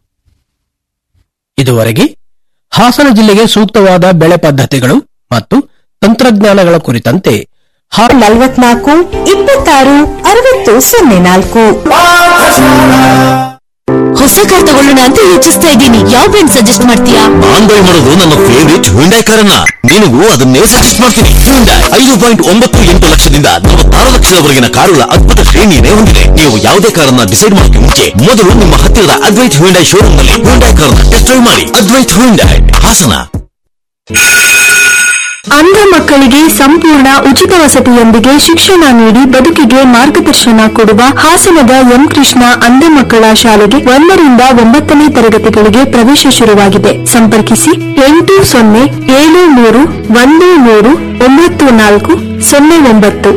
ಇದುವರೆಗೆ ಹಾಸನ ಜಿಲ್ಲೆಗೆ ಸೂಕ್ತವಾದ ಬೆಳೆ ಪದ್ಧತಿಗಳು ಮತ್ತು ತಂತ್ರಜ್ಞಾನಗಳ ಕುರಿತಂತೆ ಹಾ- ನಲವತ್ನಾಲ್ಕು ಇಪ್ಪತ್ತಾರು ಅರವತ್ತು ಸೊನ್ನೆ ನಾಲ್ಕು ಹೊಸ ಕಾರ್ ತಗೊಳ್ಳೋಣ ಅಂತ ಯೋಚಿಸ್ತಾ ಇದ್ದೀನಿ ಯಾವ ಬ್ರ್ಯಾಂಡ್ ಸಜೆಸ್ಟ್ ಮಾಡ್ತೀಯಾ ನಾನ್ ಬೈ ಮಾಡೋದು ನನ್ನ ಫೇವರಿಟ್ ಹ್ಯುಂಡೈ ಕಾರನ್ನ ನಿನಗೂ ಅದನ್ನೇ ಸಜೆಸ್ಟ್ ಮಾಡ್ತೀನಿ ಹ್ಯುಂಡೈ ಐದು ಪಾಯಿಂಟ್ ಒಂಬತ್ತು ಎಂಟು ಲಕ್ಷದಿಂದ ನಲವತ್ತಾರು ಲಕ್ಷದವರೆಗಿನ ಕಾರುಗಳ ಅದ್ಭುತ ಶ್ರೇಣಿಯನ್ನೇ ಹೊಂದಿದೆ ನೀವು ಯಾವುದೇ ಕಾರನ್ನ ಡಿಸೈಡ್ ಮಾಡೋಕೆ ಮುಂಚೆ ಮೊದಲು ನಿಮ್ಮ ಹತ್ತಿರದ ಅದ್ವೈತ್ ಹ್ಯುಂಡೈ ಶೋರೂಮ್ ನಲ್ಲಿ ಹ್ಯುಂಡೈ ಕಾರನ್ನ ಟೆಸ್ಟ್ ಡ್ರೈವ್ ಮಾಡಿ ಅದ್ವೈತ್ ಹ್ಯುಂಡೈ ಹಾಸನ ಅಂಧ ಮಕ್ಕಳಿಗೆ ಸಂಪೂರ್ಣ ಉಚಿತ ವಸತಿಯೊಂದಿಗೆ ಶಿಕ್ಷಣ ನೀಡಿ ಬದುಕಿಗೆ ಮಾರ್ಗದರ್ಶನ ಕೊಡುವ ಹಾಸನದ ಎಂ ಕೃಷ್ಣ ಅಂಧ ಮಕ್ಕಳ ಶಾಲೆಗೆ ಒಂದರಿಂದ ಒಂಬತ್ತನೇ ತರಗತಿಗಳಿಗೆ ಪ್ರವೇಶ ಶುರುವಾಗಿದೆ ಸಂಪರ್ಕಿಸಿ ಎಂಟು ಸೊನ್ನೆ ಏಳು ಮೂರು ಒಂದು ಮೂರು ಒಂಬತ್ತು ನಾಲ್ಕು ಸೊನ್ನೆ ಒಂಬತ್ತು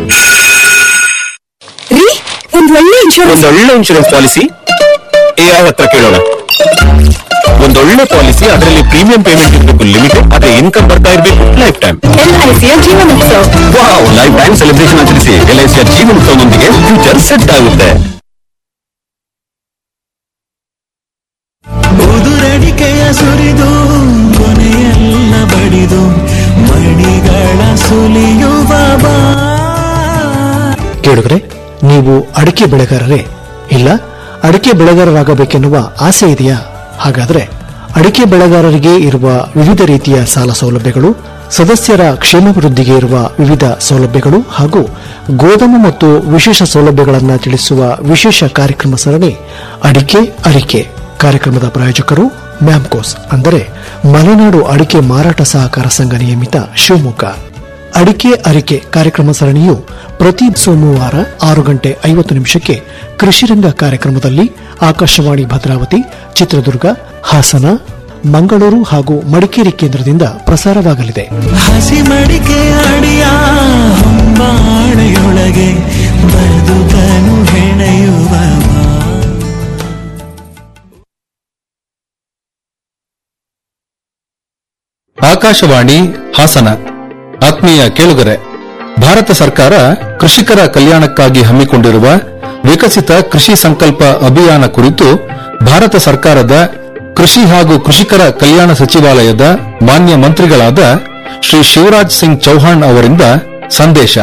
ರೀ ಒಂದ್ ಒಳ್ಳೆ ಇನ್ಶೂರೆನ್ಸ್ ಒಂದೊಳ್ಳೆ ಇನ್ಶೂರೆನ್ಸ್ ಪಾಲಿಸಿ ಯಾರ ಹತ್ರ ಕೇಳೋಣ ಒಂದೊಳ್ಳೆ ಪಾಲಿಸಿ ಅದರಲ್ಲಿ ಪ್ರೀಮಿಯಂ ಪೇಮೆಂಟ್ ಇರಬೇಕು ಲಿಮಿಟ್ ಅದೇ ಇನ್ಕಮ್ ಬರ್ತಾ ಇರಬೇಕು ಲೈಫ್ ಟೈಮ್ ಎಲ್ಐಸಿಯ ಜೀವನೋತ್ಸವ ವಾವ್ ಲೈಫ್ ಟೈಮ್ ಸೆಲೆಬ್ರೇಷನ್ ಆಚರಿಸಿ ಎಲ್ಐಸಿಯ ಜೀವನೋತ್ಸವದೊಂದಿಗೆ ಫ್ಯೂಚರ್ ಸೆಟ್ ಆಗುತ್ತೆ ಉದುರಡಿಕೆಯ ಸುರಿದು ಕೊನೆಯೆಲ್ಲ ಬಡಿದು ಮಣಿಗಳ ಸುಲಿಯುವ ಬಾ ಕೇಳುಗರೆ ನೀವು ಅಡಿಕೆ ಬೆಳೆಗಾರರೇ ಇಲ್ಲ ಅಡಿಕೆ ಬೆಳೆಗಾರರಾಗಬೇಕೆನ್ನುವ ಆಸೆ ಇದೆಯಾ ಹಾಗಾದರೆ ಅಡಿಕೆ ಬೆಳೆಗಾರರಿಗೆ ಇರುವ ವಿವಿಧ ರೀತಿಯ ಸಾಲ ಸೌಲಭ್ಯಗಳು ಸದಸ್ಯರ ಕ್ಷೇಮಾಭಿವೃದ್ಧಿಗೆ ಇರುವ ವಿವಿಧ ಸೌಲಭ್ಯಗಳು ಹಾಗೂ ಗೋದಾಮು ಮತ್ತು ವಿಶೇಷ ಸೌಲಭ್ಯಗಳನ್ನು ತಿಳಿಸುವ ವಿಶೇಷ ಕಾರ್ಯಕ್ರಮ ಸರಣಿ ಅಡಿಕೆ ಅರಿಕೆ ಕಾರ್ಯಕ್ರಮದ ಪ್ರಾಯೋಜಕರು ಮ್ಯಾಮ್ಕೋಸ್ ಅಂದರೆ ಮಲೆನಾಡು ಅಡಿಕೆ ಮಾರಾಟ ಸಹಕಾರ ಸಂಘ ನಿಯಮಿತ ಶಿವಮೊಗ್ಗ ಅಡಿಕೆ ಅರಿಕೆ ಕಾರ್ಯಕ್ರಮ ಸರಣಿಯು ಪ್ರತಿ ಸೋಮವಾರ ಆರು ಗಂಟೆ ಐವತ್ತು ನಿಮಿಷಕ್ಕೆ ಕೃಷಿರಂಗ ಕಾರ್ಯಕ್ರಮದಲ್ಲಿ ಆಕಾಶವಾಣಿ ಭದ್ರಾವತಿ ಚಿತ್ರದುರ್ಗ ಹಾಸನ ಮಂಗಳೂರು ಹಾಗೂ ಮಡಿಕೇರಿ ಕೇಂದ್ರದಿಂದ ಪ್ರಸಾರವಾಗಲಿದೆ ಹಸಿ ಮಡಿಕೆ ಅಡಿಯ ಹೊಂಬಾಳೆಯೊಳಗೆ ಬದುಕನು ಹೆಣೆಯುವ ಬಾ. ಆಕಾಶವಾಣಿ ಹಾಸನ ಆತ್ಮೀಯ ಕೇಳುಗರೆ ಭಾರತ ಸರ್ಕಾರ ಕೃಷಿಕರ ಕಲ್ಯಾಣಕ್ಕಾಗಿ ಹಮ್ಮಿಕೊಂಡಿರುವ ವಿಕಸಿತ ಕೃಷಿ ಸಂಕಲ್ಪ ಅಭಿಯಾನ ಕುರಿತು ಭಾರತ ಸರ್ಕಾರದ ಕೃಷಿ ಹಾಗೂ ಕೃಷಿಕರ ಕಲ್ಯಾಣ ಸಚಿವಾಲಯದ ಮಾನ್ಯ ಮಂತ್ರಿಗಳಾದ ಶ್ರೀ ಶಿವರಾಜ್ ಸಿಂಗ್ ಚೌಹಾಣ್ ಅವರಿಂದ ಸಂದೇಶ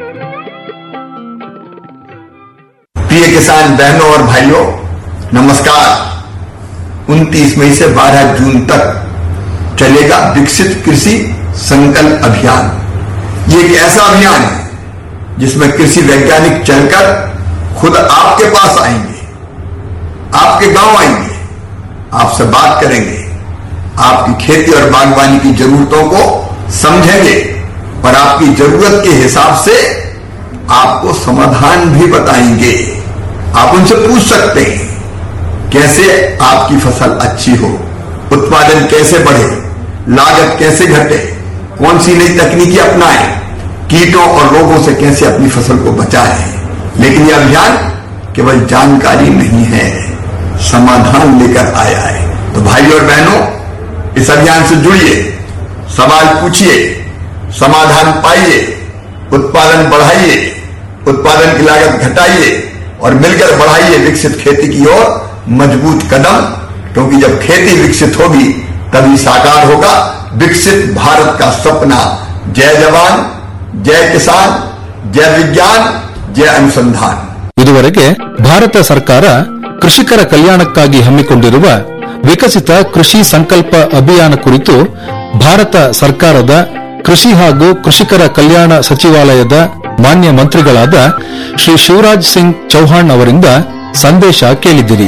प्रिय किसान बहनों और भाइयों नमस्कार 29 मई से 12 जून तक चलेगा विकसित कृषि संकल्प अभियान ये एक ऐसा अभियान है जिसमें कृषि वैज्ञानिक चलकर खुद आपके पास आएंगे आपके गांव आएंगे आपसे बात करेंगे आपकी खेती और बागवानी की जरूरतों को समझेंगे और आपकी जरूरत के हिसाब से आपको समाधान भी बताएंगे आप उनसे पूछ सकते हैं कैसे आपकी फसल अच्छी हो उत्पादन कैसे बढ़े लागत कैसे घटे कौन सी नई तकनीकी अपनाएं कीटों और रोगों से कैसे अपनी फसल को बचाएं लेकिन यह अभियान केवल जानकारी नहीं है समाधान लेकर आया है तो भाइयों और बहनों इस अभियान से जुड़िए सवाल पूछिए समाधान पाइए उत्पादन बढ़ाइए उत्पादन की लागत घटाइए और मिलकर बढ़ाइए विकसित खेती की ओर मजबूत कदम क्योंकि जब खेती विकसित होगी तभी साकार होगा विकसित भारत का सपना जय जवान जय किसान जय विज्ञान जय अनुसंधान ಇದುವರೆಗೆ ಭಾರತ ಸರ್ಕಾರ ಕೃಷಿಕರ ಕಲ್ಯಾಣಕ್ಕಾಗಿ ಹಮ್ಮಿಕೊಂಡಿರುವ ವಿಕಸಿತ ಕೃಷಿ ಸಂಕಲ್ಪ ಅಭಿಯಾನ ಕುರಿತು ಭಾರತ ಸರ್ಕಾರದ ಕೃಷಿ ಹಾಗೂ ಕೃಷಿಕರ ಕಲ್ಯಾಣ ಸಚಿವಾಲಯದ ಮಾನ್ಯ ಮಂತ್ರಿಗಳಾದ ಶ್ರೀ ಶಿವರಾಜ್ ಸಿಂಗ್ ಚೌಹಾಣ್ ಅವರಿಂದ ಸಂದೇಶ ಕೇಳಿದಿರಿ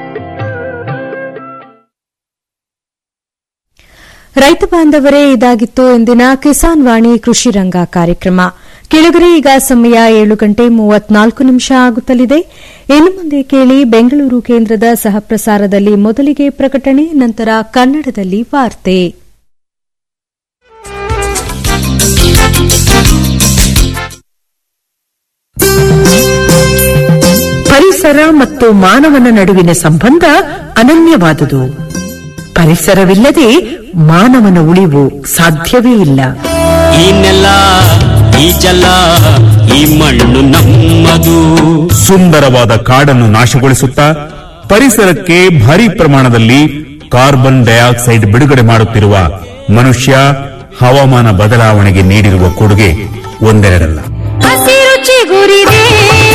ರೈತ ಬಾಂಧವರೇ ಇದಾಗಿತ್ತು ಇಂದಿನ ಕಿಸಾನ್ ವಾಣಿ ಕೃಷಿ ರಂಗ ಕಾರ್ಯಕ್ರಮ ಕೆಳಗರೆ ಈಗ ಸಮಯ ಏಳು ಗಂಟೆ ಮೂವತ್ನಾಲ್ಕು ನಿಮಿಷ ಆಗುತ್ತಲಿದೆ ಇನ್ನು ಮುಂದೆ ಕೇಳಿ ಬೆಂಗಳೂರು ಕೇಂದ್ರದ ಸಹಪ್ರಸಾರದಲ್ಲಿ ಮೊದಲಿಗೆ ಪ್ರಕಟಣೆ ನಂತರ ಕನ್ನಡದಲ್ಲಿ ವಾರ್ತೆ ಪರಿಸರ ಮತ್ತು ಮಾನವನ ನಡುವಿನ ಸಂಬಂಧ ಅನನ್ಯವಾದುದು ಪರಿಸರವಿಲ್ಲದೆ ಮಾನವನ ಉಳಿವು ಸಾಧ್ಯವೇ ಇಲ್ಲ ಈ ನೆಲ ಈ ಜಲ ಈ ಮಣ್ಣು ನಮ್ಮದು ಸುಂದರವಾದ ಕಾಡನ್ನು ನಾಶಗೊಳಿಸುತ್ತಾ ಪರಿಸರಕ್ಕೆ ಭಾರಿ ಪ್ರಮಾಣದಲ್ಲಿ ಕಾರ್ಬನ್ ಡೈಆಕ್ಸೈಡ್ ಬಿಡುಗಡೆ ಮಾಡುತ್ತಿರುವ ಮನುಷ್ಯ ಹವಾಮಾನ ಬದಲಾವಣೆಗೆ ನೀಡಿರುವ ಕೊಡುಗೆ ಒಂದೆರಡಲ್ಲ ಹಸಿರು ಚಿಗುರಿದೆ